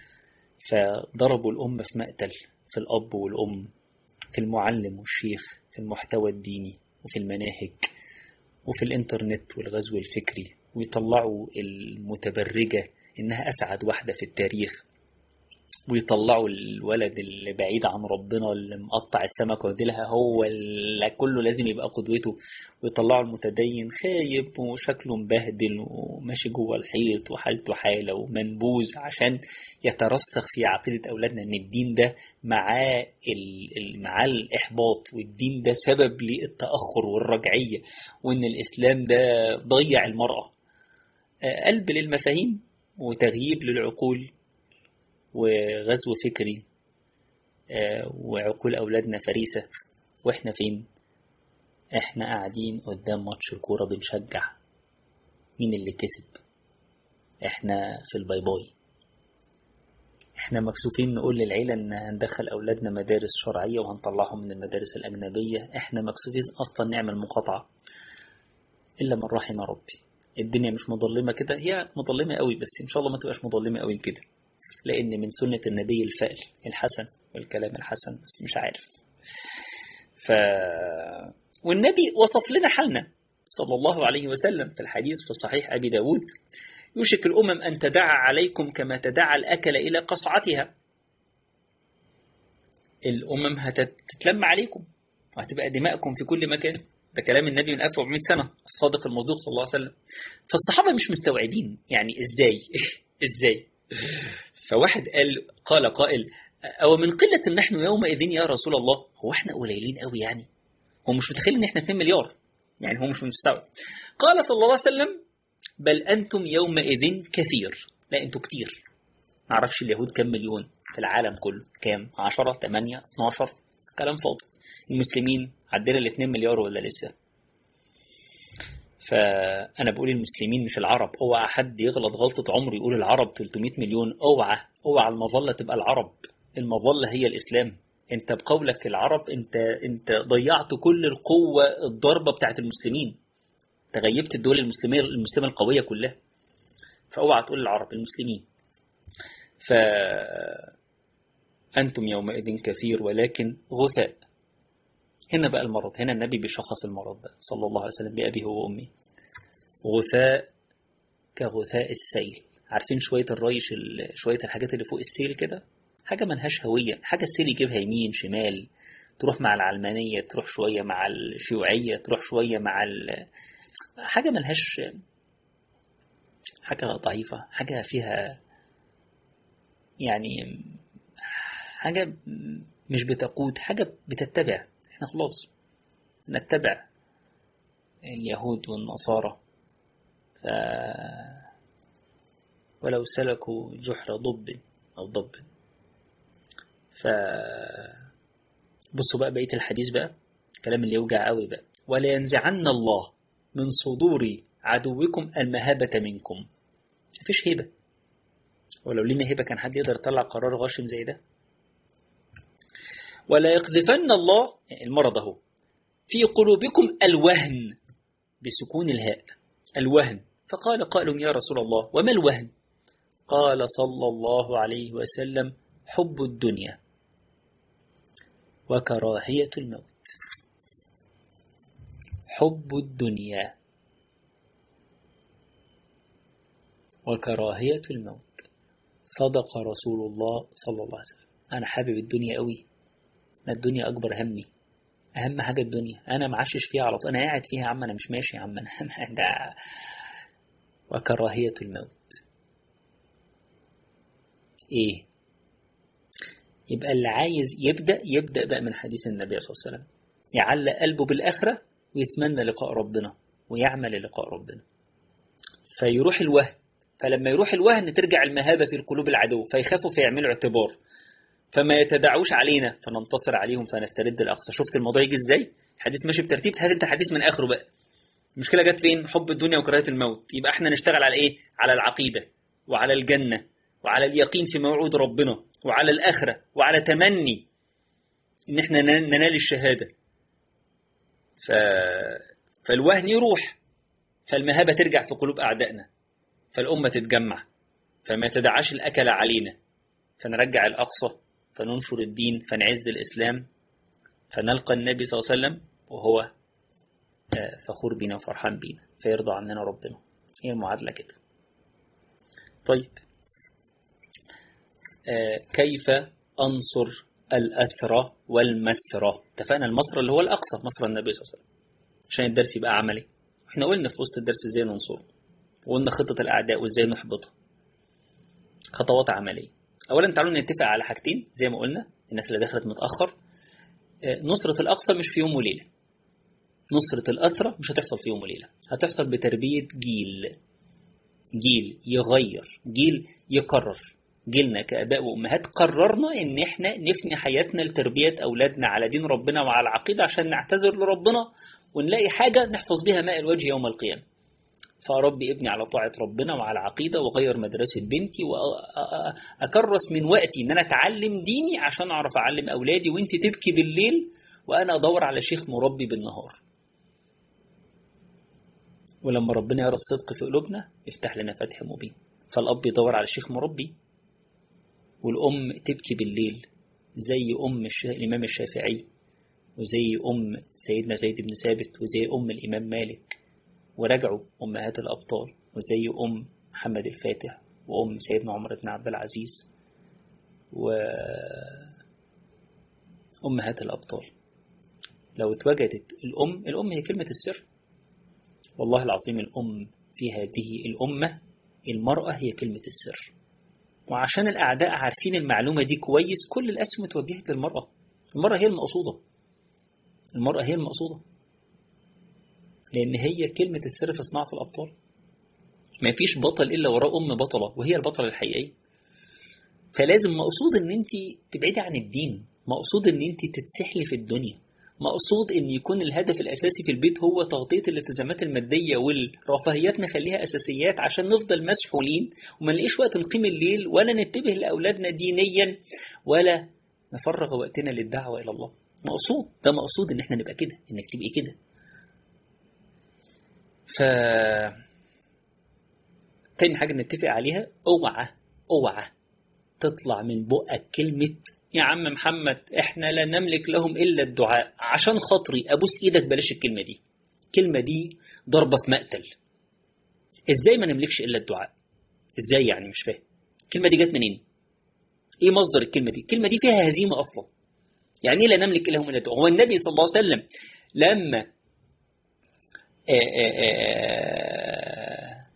فضربوا الأم في مقتل في الأب والأم في المعلم والشيخ في في المحتوى الديني وفي المناهج وفي الإنترنت والغزو الفكري ويطلعوا المتبرجة إنها أسعد واحدة في التاريخ ويطلعوا الولد اللي بعيد عن ربنا اللي مقطع السمك وديلها هو اللي كله لازم يبقى قدوته ويطلعوا المتدين خايب وشكله مبهدل وماشي جوه الحيط وحالته حاله ومنبوذ عشان يترسخ في عقيده اولادنا ان الدين ده معاه معاه الاحباط والدين ده سبب للتاخر والرجعيه وان الاسلام ده ضيع المراه قلب للمفاهيم وتغييب للعقول وغزو فكري وعقول أولادنا فريسة وإحنا فين؟ إحنا قاعدين قدام ماتش الكورة بنشجع مين اللي كسب؟ إحنا في الباي باي إحنا مكسوفين نقول للعيلة إن هندخل أولادنا مدارس شرعية وهنطلعهم من المدارس الأجنبية إحنا مكسوفين أصلا نعمل مقاطعة إلا من رحم ربي الدنيا مش مظلمة كده هي مظلمة قوي بس إن شاء الله ما تبقاش مظلمة قوي كده لأن من سنة النبي الفعل الحسن والكلام الحسن بس مش عارف ف... والنبي وصف لنا حالنا صلى الله عليه وسلم في الحديث في صحيح أبي داود يوشك الأمم أن تدعى عليكم كما تدعى الأكل إلى قصعتها الأمم هتتلم عليكم وهتبقى دماءكم في كل مكان ده كلام النبي من 1400 سنة الصادق المصدوق صلى الله عليه وسلم فالصحابة مش مستوعبين يعني إزاي إزاي فواحد قال قال قائل أو من قلة نحن يومئذ يا رسول الله هو احنا قليلين قوي يعني هو مش متخيل ان احنا 2 مليار يعني هو مش مستوعب قال صلى الله عليه وسلم بل أنتم يومئذ كثير لا أنتم كتير ما اعرفش اليهود كم مليون في العالم كله كام 10 8 12 كلام فاضي المسلمين عدينا ال 2 مليار ولا لسه فأنا بقول المسلمين مش العرب اوعى حد يغلط غلطة عمره يقول العرب 300 مليون اوعى اوعى المظلة تبقى العرب المظلة هي الإسلام انت بقولك العرب انت انت ضيعت كل القوة الضربة بتاعت المسلمين تغيبت الدول المسلمية المسلمة القوية كلها فاوعى تقول العرب المسلمين ف أنتم يومئذ كثير ولكن غثاء هنا بقى المرض هنا النبي بيشخص المرض بقى صلى الله عليه وسلم بأبيه وأمي غثاء كغثاء السيل عارفين شوية الريش شوية الحاجات اللي فوق السيل كده حاجة ملهاش هوية حاجة السيل يجيبها يمين شمال تروح مع العلمانية تروح شوية مع الشيوعية تروح شوية مع ال... حاجة ملهاش حاجة ضعيفة حاجة فيها يعني حاجة مش بتقود حاجة بتتبع احنا خلاص نتبع اليهود والنصارى ف ولو سلكوا جحر ضب أو ضب ف بصوا بقى بقية الحديث بقى الكلام اللي يوجع قوي بقى ولا ينزعن الله من صدور عدوكم المهابة منكم مفيش هبة ولو لينا هبة كان حد يقدر يطلع قرار غاشم زي ده ولا يقذفن الله يعني المرض اهو في قلوبكم الوهن بسكون الهاء الوهن فقال قائل يا رسول الله وما الوهن قال صلى الله عليه وسلم حب الدنيا وكراهية الموت حب الدنيا وكراهية الموت صدق رسول الله صلى الله عليه وسلم أنا حابب الدنيا قوي أنا الدنيا أكبر همي أهم حاجة الدنيا أنا معشش فيها على طول أنا قاعد فيها يا عم أنا مش ماشي يا عم أنا ده وكراهية الموت إيه يبقى اللي عايز يبدأ يبدأ بقى من حديث النبي صلى الله عليه وسلم يعلق قلبه بالآخرة ويتمنى لقاء ربنا ويعمل لقاء ربنا فيروح الوهن فلما يروح الوهن ترجع المهابة في القلوب العدو فيخافوا فيعملوا اعتبار فما يتدعوش علينا فننتصر عليهم فنسترد الأقصى شفت الموضوع يجي ازاي الحديث ماشي بترتيب هات انت حديث من آخره بقى المشكلة جت فين حب الدنيا وكراهية الموت يبقى احنا نشتغل على ايه على العقيدة وعلى الجنة وعلى اليقين في موعود ربنا وعلى الآخرة وعلى تمني ان احنا ننال الشهادة ف... فالوهن يروح فالمهابة ترجع في قلوب أعدائنا فالأمة تتجمع فما يتدعاش الأكل علينا فنرجع الأقصى فننشر الدين فنعز الإسلام فنلقى النبي صلى الله عليه وسلم وهو فخور بينا وفرحان بينا فيرضى عننا ربنا هي المعادلة كده طيب كيف أنصر الأسرة والمسرة اتفقنا المصر اللي هو الأقصى مصر النبي صلى الله عليه وسلم عشان الدرس يبقى عملي احنا قلنا في وسط الدرس ازاي ننصره وقلنا خطة الأعداء وازاي نحبطها خطوات عملية أولا تعالوا نتفق على حاجتين زي ما قلنا الناس اللي دخلت متأخر نصرة الأقصى مش في يوم وليلة نصرة الأسرة مش هتحصل في يوم وليلة هتحصل بتربية جيل جيل يغير جيل يقرر جيلنا كأباء وأمهات قررنا إن إحنا نفني حياتنا لتربية أولادنا على دين ربنا وعلى العقيدة عشان نعتذر لربنا ونلاقي حاجة نحفظ بها ماء الوجه يوم القيامة فأربي ابني على طاعة ربنا وعلى العقيدة وغير مدرسة بنتي وأكرس من وقتي إن أنا أتعلم ديني عشان أعرف أعلم أولادي وأنت تبكي بالليل وأنا أدور على شيخ مربي بالنهار ولما ربنا يرى الصدق في قلوبنا يفتح لنا فتح مبين فالأب يدور على شيخ مربي والأم تبكي بالليل زي أم الإمام الشافعي وزي أم سيدنا زيد بن ثابت وزي أم الإمام مالك ورجعوا أمهات الأبطال وزي أم محمد الفاتح وأم سيدنا عمر بن عبد العزيز وأمهات الأبطال لو اتوجدت الأم الأم هي كلمة السر والله العظيم الأم في هذه الأمة المرأة هي كلمة السر وعشان الأعداء عارفين المعلومة دي كويس كل الأسهم اتوجهت للمرأة المرأة هي المقصودة المرأة هي المقصودة لأن هي كلمة السر في صناعة الأبطال ما فيش بطل إلا وراء أم بطلة وهي البطلة الحقيقية فلازم مقصود إن أنت تبعدي عن الدين مقصود إن أنت تتسحلي في الدنيا مقصود إن يكون الهدف الأساسي في البيت هو تغطية الالتزامات المادية والرفاهيات نخليها أساسيات عشان نفضل مسحولين وما نلاقيش وقت نقيم الليل ولا ننتبه لأولادنا دينيا ولا نفرغ وقتنا للدعوة إلى الله مقصود ده مقصود إن احنا نبقى كده إنك تبقي كده ف تاني حاجة نتفق عليها اوعى اوعى تطلع من بقك كلمة يا عم محمد احنا لا نملك لهم الا الدعاء عشان خاطري ابوس ايدك بلاش الكلمة دي الكلمة دي ضربة في مقتل ازاي ما نملكش الا الدعاء ازاي يعني مش فاهم الكلمة دي جت منين ايه مصدر الكلمة دي الكلمة دي فيها هزيمة اصلا يعني ايه لا نملك لهم الا الدعاء هو النبي صلى الله عليه وسلم لما آآ آآ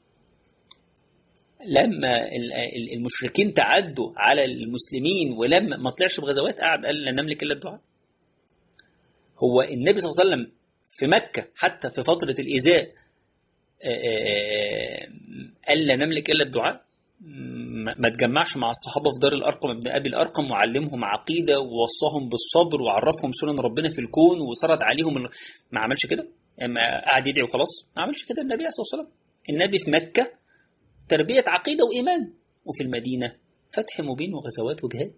لما المشركين تعدوا على المسلمين ولما ما طلعش بغزوات قعد قال لا نملك الا الدعاء هو النبي صلى الله عليه وسلم في مكة حتى في فترة الإيذاء قال لا نملك إلا الدعاء ما تجمعش مع الصحابة في دار الأرقم ابن أبي الأرقم وعلمهم عقيدة ووصاهم بالصبر وعرفهم سنن ربنا في الكون وسرد عليهم ما عملش كده قعد يدعي وخلاص ما عملش كده النبي عليه الصلاة والسلام النبي في مكة تربية عقيدة وإيمان وفي المدينة فتح مبين وغزوات وجهاد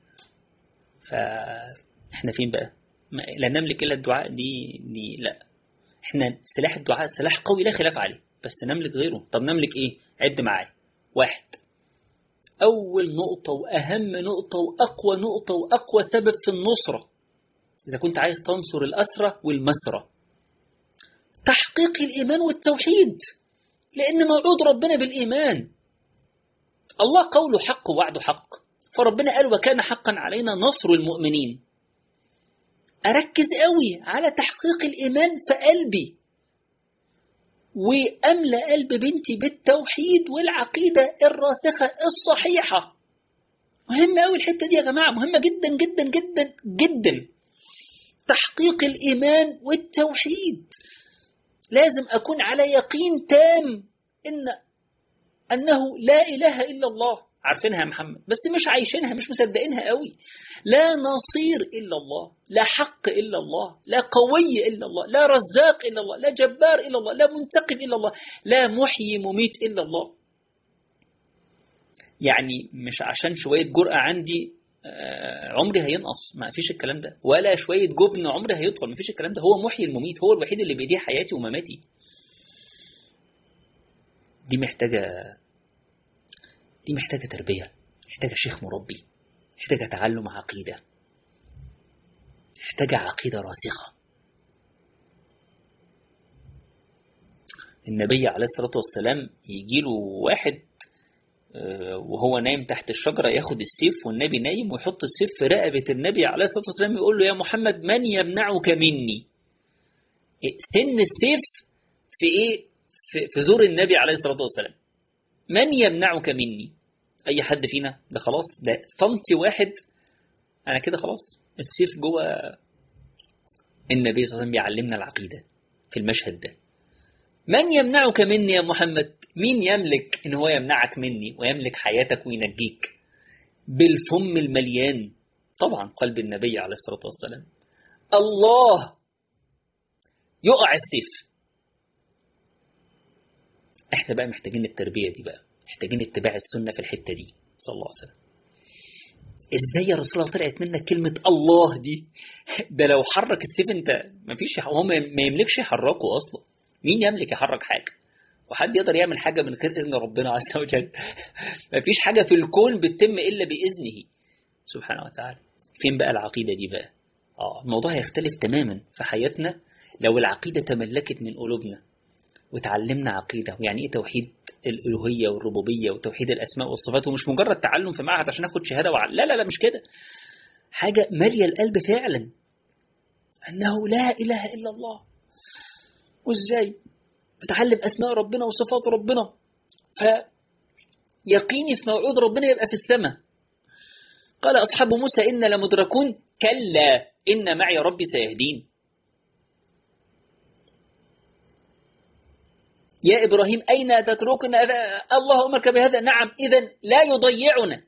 فإحنا فين بقى لا نملك إلا الدعاء دي, دي لا إحنا سلاح الدعاء سلاح قوي لا خلاف عليه بس نملك غيره طب نملك إيه عد معايا واحد أول نقطة وأهم نقطة وأقوى نقطة وأقوى سبب في النصرة إذا كنت عايز تنصر الأسرة والمسرة تحقيق الإيمان والتوحيد لأن موعود ربنا بالإيمان الله قوله حق ووعده حق فربنا قال وكان حقا علينا نصر المؤمنين أركز قوي على تحقيق الإيمان في قلبي وأملأ قلب بنتي بالتوحيد والعقيدة الراسخة الصحيحة مهمة قوي الحتة دي يا جماعة مهمة جدا جدا جدا جدا تحقيق الإيمان والتوحيد لازم أكون على يقين تام إن أنه لا إله إلا الله عارفينها يا محمد بس مش عايشينها مش مصدقينها قوي لا نصير إلا الله لا حق إلا الله لا قوي إلا الله لا رزاق إلا الله لا جبار إلا الله لا منتقم إلا الله لا محيي مميت إلا الله يعني مش عشان شوية جرأة عندي عمري هينقص ما فيش الكلام ده ولا شوية جبن عمري هيطول ما فيش الكلام ده هو محيي المميت هو الوحيد اللي بيديه حياتي ومماتي دي محتاجة دي محتاجة تربية محتاجة شيخ مربي محتاجة تعلم عقيدة محتاجة عقيدة راسخة النبي عليه الصلاة والسلام يجي له واحد وهو نايم تحت الشجرة ياخد السيف والنبي نايم ويحط السيف في رقبة النبي عليه الصلاة والسلام يقول له يا محمد من يمنعك مني سن السيف في ايه في, في زور النبي عليه الصلاة والسلام من يمنعك مني اي حد فينا ده خلاص ده سنتي واحد انا كده خلاص السيف جوه النبي صلى الله عليه وسلم بيعلمنا العقيدة في المشهد ده من يمنعك مني يا محمد مين يملك ان هو يمنعك مني ويملك حياتك وينجيك بالفم المليان طبعا قلب النبي عليه الصلاة والسلام الله يقع السيف احنا بقى محتاجين التربية دي بقى محتاجين اتباع السنة في الحتة دي صلى الله عليه وسلم ازاي يا رسول الله طلعت منك كلمة الله دي ده لو حرك السيف انت مفيش هو ما يملكش يحركه اصلا مين يملك يحرك حاجة وحد يقدر يعمل حاجة من غير إذن ربنا عز وجل مفيش حاجة في الكون بتتم إلا بإذنه سبحانه وتعالى فين بقى العقيدة دي بقى آه الموضوع هيختلف تماما في حياتنا لو العقيدة تملكت من قلوبنا وتعلمنا عقيدة ويعني إيه توحيد الألوهية والربوبية وتوحيد الأسماء والصفات ومش مجرد تعلم في معهد عشان أخد شهادة وعلم لا لا لا مش كده حاجة مالية القلب فعلا أنه لا إله إلا الله وإزاي بتعلم أسماء ربنا وصفات ربنا فيقيني في موعود ربنا يبقى في السماء قال أصحاب موسى إن لمدركون كلا إن معي ربي سيهدين يا إبراهيم أين تتركنا الله أمرك بهذا نعم إذا لا يضيعنا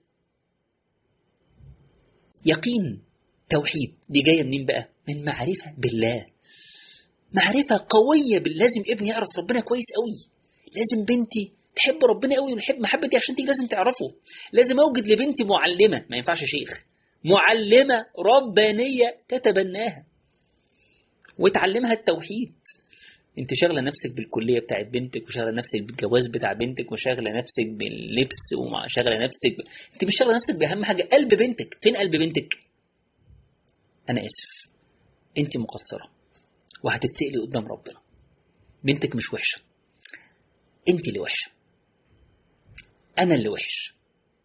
يقين توحيد دي جاية منين بقى من معرفة بالله معرفة قوية لازم ابني يعرف ربنا كويس قوي لازم بنتي تحب ربنا قوي ونحب محبة دي عشان تيجي لازم تعرفه لازم اوجد لبنتي معلمة ما ينفعش شيخ معلمة ربانية تتبناها وتعلمها التوحيد انت شاغله نفسك بالكليه بتاعت بنتك وشاغله نفسك بالجواز بتاع بنتك وشاغله نفسك باللبس وشاغله نفسك ب... انت مش شاغله نفسك باهم حاجه قلب بنتك فين قلب بنتك انا اسف انت مقصره وهتتسألي قدام ربنا بنتك مش وحشه انت اللي وحشه انا اللي وحش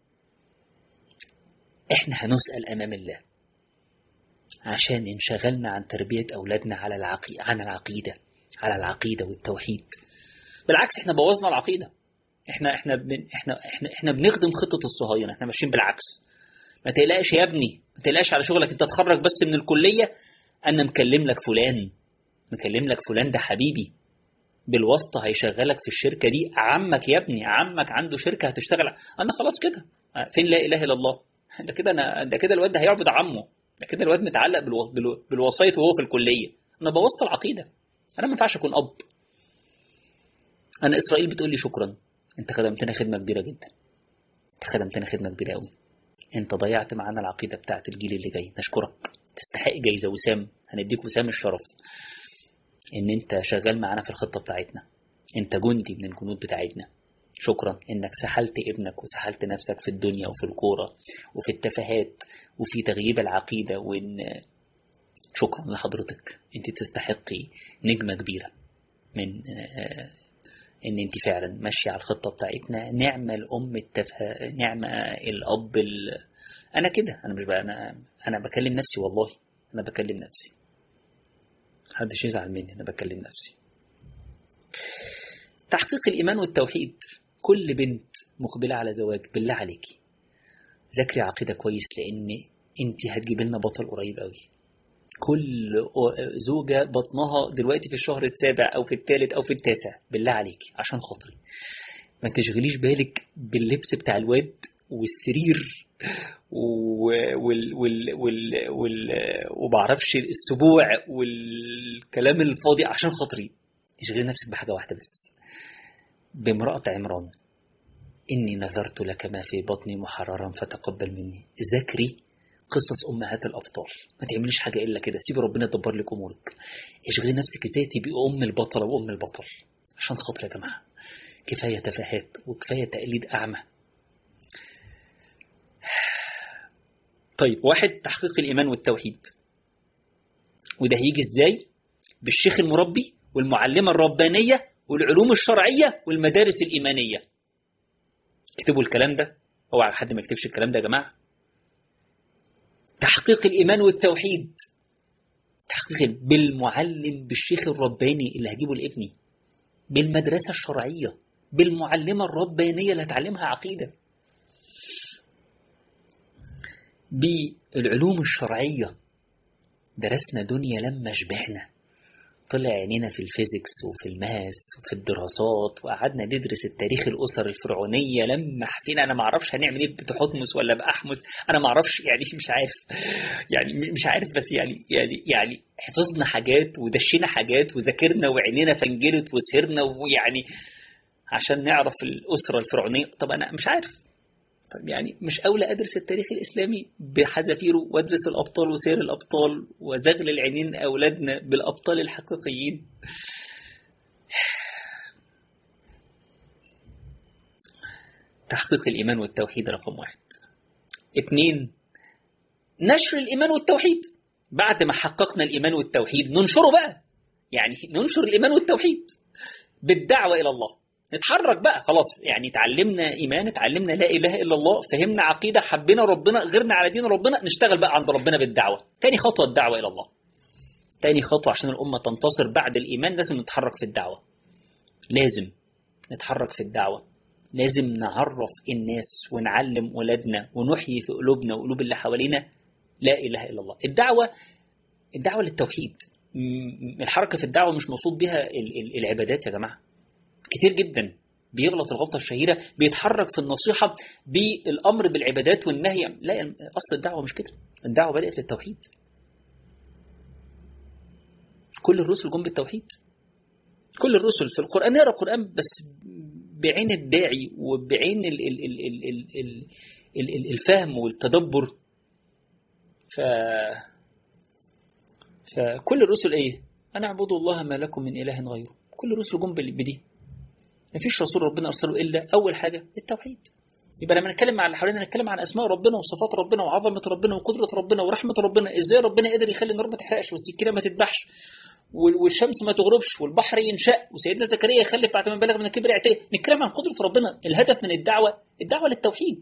احنا هنسأل امام الله عشان انشغلنا عن تربية أولادنا على العقيدة عن العقيدة على العقيدة والتوحيد بالعكس احنا بوظنا العقيدة احنا احنا بن احنا احنا احنا بنخدم خطة الصهاينة احنا ماشيين بالعكس ما تقلقش يا ابني ما تقلقش على شغلك انت تخرج بس من الكلية انا مكلم لك فلان مكلم لك فلان ده حبيبي بالواسطة هيشغلك في الشركة دي عمك يا ابني عمك عنده شركة هتشتغل انا خلاص كده فين لا اله الا الله ده كده انا ده كده الواد ده هيعبد عمه ده كده الواد متعلق بالو... بالو... بالوسايط وهو في الكلية انا بوظت العقيدة انا ما ينفعش اكون اب انا اسرائيل بتقول لي شكرا انت خدمتنا خدمه كبيره جدا انت خدمتنا خدمه كبيره قوي انت ضيعت معانا العقيده بتاعت الجيل اللي جاي نشكرك تستحق جايزه وسام هنديك وسام الشرف ان انت شغال معانا في الخطه بتاعتنا انت جندي من الجنود بتاعتنا شكرا انك سحلت ابنك وسحلت نفسك في الدنيا وفي الكوره وفي التفاهات وفي تغييب العقيده وان شكرا لحضرتك انت تستحقي نجمة كبيرة من ان انت فعلا ماشية على الخطة بتاعتنا نعمة الام التفه نعمة الاب ال... انا كده انا مش بقى انا انا بكلم نفسي والله انا بكلم نفسي محدش يزعل مني انا بكلم نفسي تحقيق الايمان والتوحيد كل بنت مقبلة على زواج بالله عليكي ذاكري عقيدة كويس لان انت هتجيب لنا بطل قريب قوي كل زوجة بطنها دلوقتي في الشهر السابع أو في الثالث أو في التاسع بالله عليك عشان خاطري ما تشغليش بالك باللبس بتاع الواد والسرير وال وال وال وال وبعرفش السبوع والكلام الفاضي عشان خاطري اشغلي نفسك بحاجة واحدة بس بامرأة عمران إني نذرت لك ما في بطني محررا فتقبل مني ذاكري قصص امهات الابطال ما تعمليش حاجه الا كده سيبي ربنا يدبر لك امورك اشغلي نفسك ازاي تبقي ام البطله وام البطل عشان خاطر يا جماعه كفايه تفاهات وكفايه تقليد اعمى طيب واحد تحقيق الايمان والتوحيد وده هيجي ازاي بالشيخ المربي والمعلمه الربانيه والعلوم الشرعية والمدارس الإيمانية اكتبوا الكلام ده اوعى حد ما يكتبش الكلام ده يا جماعة تحقيق الإيمان والتوحيد تحقيق بالمعلم بالشيخ الرباني اللي هجيبه لابني بالمدرسة الشرعية بالمعلمة الربانية اللي هتعلمها عقيدة بالعلوم الشرعية درسنا دنيا لما شبعنا طلع عينينا في الفيزيكس وفي الماس وفي الدراسات وقعدنا ندرس التاريخ الأسر الفرعونية لما حفينا أنا ما اعرفش هنعمل إيه بتحتمس ولا بأحمس أنا ما اعرفش يعني مش عارف يعني مش عارف بس يعني يعني يعني حفظنا حاجات ودشينا حاجات وذاكرنا وعينينا فنجرت وسهرنا ويعني عشان نعرف الأسرة الفرعونية طب أنا مش عارف طب يعني مش أولى أدرس التاريخ الإسلامي بحذافيره وأدرس الأبطال وسير الأبطال وزغل العينين أولادنا بالأبطال الحقيقيين تحقيق الإيمان والتوحيد رقم واحد اثنين نشر الإيمان والتوحيد بعد ما حققنا الإيمان والتوحيد ننشره بقى يعني ننشر الإيمان والتوحيد بالدعوة إلى الله نتحرك بقى خلاص يعني اتعلمنا إيمان اتعلمنا لا إله إلا الله فهمنا عقيدة حبينا ربنا غيرنا على دين ربنا نشتغل بقى عند ربنا بالدعوة تاني خطوة الدعوة إلى الله تاني خطوة عشان الأمة تنتصر بعد الإيمان لازم نتحرك في الدعوة لازم نتحرك في الدعوة لازم نعرف الناس ونعلم ولادنا ونحيي في قلوبنا وقلوب اللي حوالينا لا إله إلا الله الدعوة الدعوة للتوحيد الحركة في الدعوة مش مقصود بها العبادات يا جماعة كتير جدا بيغلط الغلطة الشهيرة بيتحرك في النصيحة بالأمر بالعبادات والنهي لا أصل الدعوة مش كده الدعوة بدأت للتوحيد كل الرسل جم بالتوحيد كل الرسل في القرآن نقرأ القرآن بس بعين الداعي وبعين ال ال ال ال ال ال ال الفهم والتدبر ف فكل الرسل ايه أنا اعبدوا الله ما لكم من إله غيره كل الرسل جم بدي ما فيش رسول ربنا أرسله إلا أول حاجة التوحيد يبقى لما نتكلم مع اللي حوالينا نتكلم عن أسماء ربنا وصفات ربنا وعظمة ربنا وقدرة ربنا ورحمة ربنا إزاي ربنا قدر يخلي النار ما تحرقش والسكينة ما تذبحش والشمس ما تغربش والبحر ينشأ وسيدنا زكريا يخلف بعد ما بلغ من الكبر اعتاه نتكلم عن قدرة ربنا الهدف من الدعوة الدعوة للتوحيد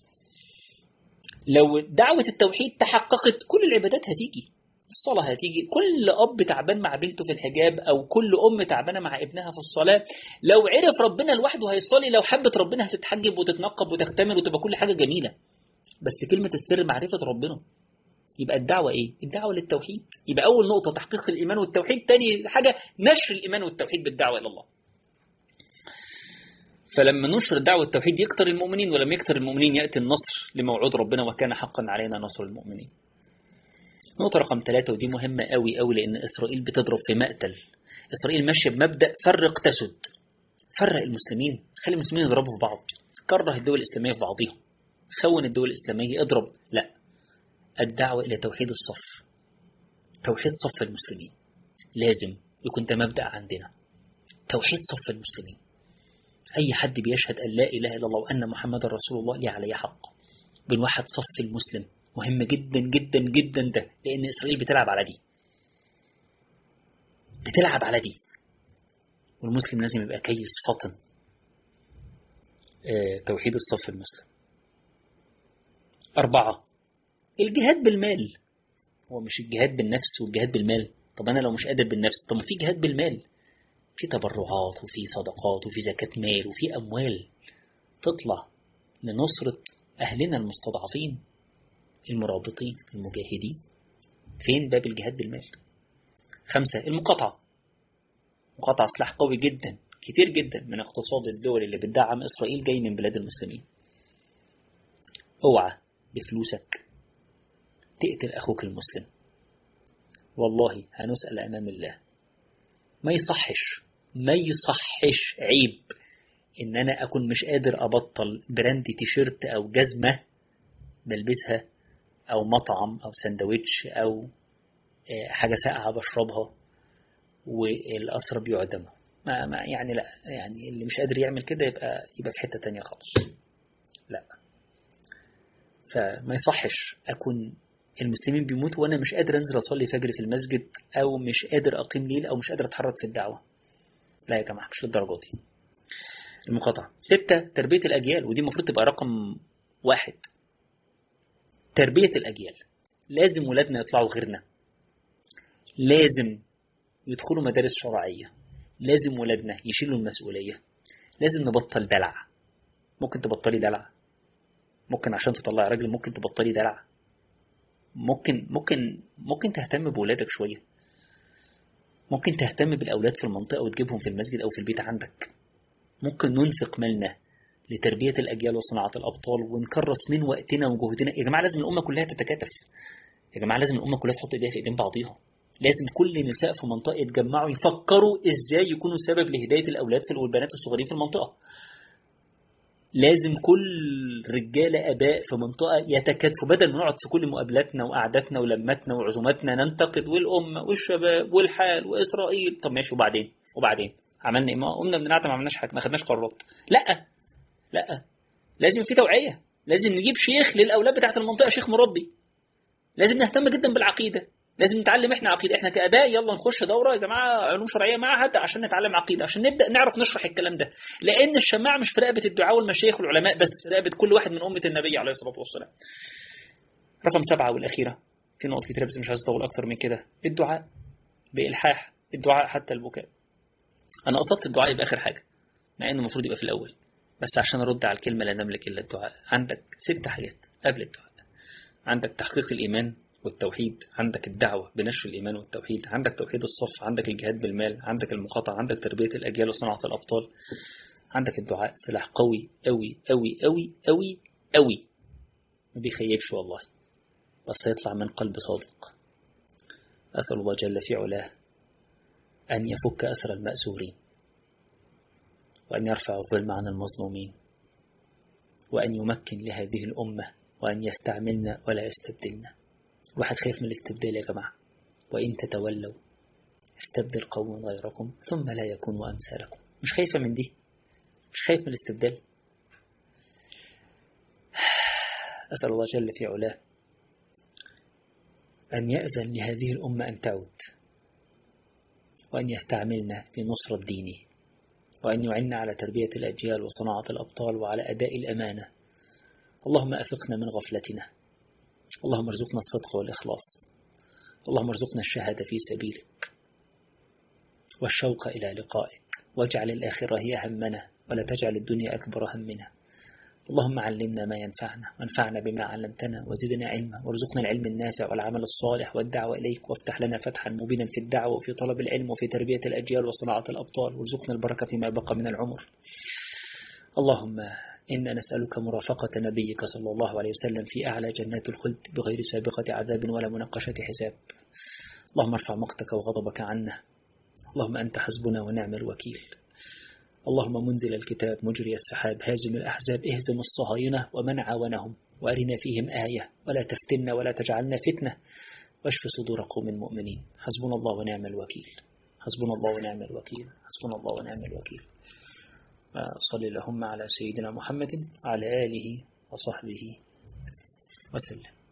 لو دعوة التوحيد تحققت كل العبادات هتيجي الصلاة هتيجي كل أب تعبان مع بنته في الحجاب أو كل أم تعبانة مع ابنها في الصلاة لو عرف ربنا لوحده هيصلي لو حبت ربنا هتتحجب وتتنقب وتختمر وتبقى كل حاجة جميلة بس كلمة السر معرفة ربنا يبقى الدعوة إيه؟ الدعوة للتوحيد يبقى أول نقطة تحقيق الإيمان والتوحيد تاني حاجة نشر الإيمان والتوحيد بالدعوة إلى الله فلما ننشر دعوة التوحيد يكتر المؤمنين ولما يكتر المؤمنين يأتي النصر لموعود ربنا وكان حقا علينا نصر المؤمنين نقطة رقم ثلاثة ودي مهمة قوي قوي لأن إسرائيل بتضرب في مقتل إسرائيل ماشية بمبدأ فرق تسد فرق المسلمين خلي المسلمين يضربوا في بعض كره الدول الإسلامية في بعضها خون الدول الإسلامية اضرب لا الدعوة إلى توحيد الصف توحيد صف المسلمين لازم يكون ده مبدأ عندنا توحيد صف المسلمين أي حد بيشهد أن لا إله إلا الله وأن محمد رسول الله ليه عليه حق بنوحد صف المسلم مهم جدا جدا جدا ده لأن إسرائيل بتلعب على دي بتلعب على دي والمسلم لازم يبقى كيس فطن آه توحيد الصف المسلم أربعة الجهاد بالمال هو مش الجهاد بالنفس والجهاد بالمال طب أنا لو مش قادر بالنفس طب ما في جهاد بالمال في تبرعات وفي صدقات وفي زكاة مال وفي أموال تطلع لنصرة أهلنا المستضعفين المرابطين المجاهدين فين باب الجهاد بالمال خمسة المقاطعة مقاطعة سلاح قوي جدا كتير جدا من اقتصاد الدول اللي بتدعم إسرائيل جاي من بلاد المسلمين اوعى بفلوسك تقتل أخوك المسلم والله هنسأل أمام الله ما يصحش ما يصحش عيب إن أنا أكون مش قادر أبطل براند تيشيرت أو جزمة بلبسها أو مطعم أو سندوتش أو حاجة ساقعة بشربها والأسرى بيعدموا ما, ما يعني لا يعني اللي مش قادر يعمل كده يبقى يبقى في حتة تانية خالص لا فما يصحش أكون المسلمين بيموتوا وأنا مش قادر أنزل أصلي فجر في المسجد أو مش قادر أقيم ليل أو مش قادر أتحرك في الدعوة لا يا جماعة مش للدرجة دي المقاطعة ستة تربية الأجيال ودي المفروض تبقى رقم واحد تربية الأجيال لازم ولادنا يطلعوا غيرنا لازم يدخلوا مدارس شرعية لازم ولادنا يشيلوا المسؤولية لازم نبطل دلع ممكن تبطلي دلع ممكن عشان تطلعي راجل ممكن تبطلي دلع ممكن ممكن ممكن تهتم بولادك شوية ممكن تهتم بالأولاد في المنطقة وتجيبهم في المسجد أو في البيت عندك ممكن ننفق مالنا لتربية الأجيال وصناعة الأبطال ونكرس من وقتنا وجهدنا يا جماعة لازم الأمة كلها تتكاتف يا جماعة لازم الأمة كلها تحط إيديها في إيدين بعضيها لازم كل نساء في منطقة يتجمعوا يفكروا إزاي يكونوا سبب لهداية الأولاد في والبنات الصغيرين في المنطقة لازم كل رجالة أباء في منطقة يتكاتفوا بدل ما نقعد في كل مقابلاتنا وقعداتنا ولماتنا وعزوماتنا ننتقد والأمة والشباب والحال وإسرائيل طب ماشي وبعدين وبعدين عملنا إيه؟ ما قمنا بنقعد ما عملناش حاجة ما خدناش قرارات لا لا لازم في توعية لازم نجيب شيخ للأولاد بتاعت المنطقة شيخ مربي لازم نهتم جدا بالعقيدة لازم نتعلم احنا عقيده احنا كاباء يلا نخش دوره يا جماعه علوم شرعيه معهد عشان نتعلم عقيده عشان نبدا نعرف نشرح الكلام ده لان الشماعه مش في رقبه الدعاء والمشايخ والعلماء بس في رقبه كل واحد من امه النبي عليه الصلاه والسلام رقم سبعة والأخيرة في نقط كتير بس مش عايز أطول أكتر من كده الدعاء بإلحاح الدعاء حتى البكاء أنا قصدت الدعاء يبقى آخر حاجة مع إنه المفروض يبقى في الأول بس عشان أرد على الكلمة لا نملك إلا الدعاء عندك ست حاجات قبل الدعاء عندك تحقيق الإيمان والتوحيد عندك الدعوة بنشر الإيمان والتوحيد عندك توحيد الصف عندك الجهاد بالمال عندك المقاطعة عندك تربية الأجيال وصناعة الأبطال عندك الدعاء سلاح قوي قوي قوي قوي قوي قوي ما بيخيبش والله بس يطلع من قلب صادق أسأل الله جل في علاه أن يفك أسر المأسورين وأن يرفع الظلم عن المظلومين وأن يمكن لهذه الأمة وأن يستعملنا ولا يستبدلنا واحد خايف من الاستبدال يا جماعة وإن تتولوا استبدل قوم غيركم ثم لا يكونوا أمثالكم مش خايفة من دي مش خايف من الاستبدال أسأل الله جل في علاه أن يأذن لهذه الأمة أن تعود وأن يستعملنا في نصرة دينه وأن يعنا على تربية الأجيال وصناعة الأبطال وعلى أداء الأمانة اللهم أفقنا من غفلتنا اللهم ارزقنا الصدق والإخلاص اللهم ارزقنا الشهادة في سبيلك والشوق إلى لقائك واجعل الآخرة هي همنا ولا تجعل الدنيا أكبر همنا اللهم علمنا ما ينفعنا وانفعنا بما علمتنا وزدنا علما وارزقنا العلم النافع والعمل الصالح والدعوة إليك وافتح لنا فتحا مبينا في الدعوة وفي طلب العلم وفي تربية الأجيال وصناعة الأبطال وارزقنا البركة فيما بقى من العمر اللهم إنا نسألك مرافقة نبيك صلى الله عليه وسلم في أعلى جنات الخلد بغير سابقة عذاب ولا مناقشة حساب اللهم ارفع مقتك وغضبك عنا اللهم أنت حسبنا ونعم الوكيل اللهم منزل الكتاب مجري السحاب هازم الأحزاب اهزم الصهاينة ومن عاونهم وأرنا فيهم آية ولا تفتنا ولا تجعلنا فتنة واشف صدور قوم مؤمنين حسبنا الله ونعم الوكيل حسبنا الله ونعم الوكيل حسبنا الله ونعم الوكيل صل اللهم على سيدنا محمد وعلى آله وصحبه وسلم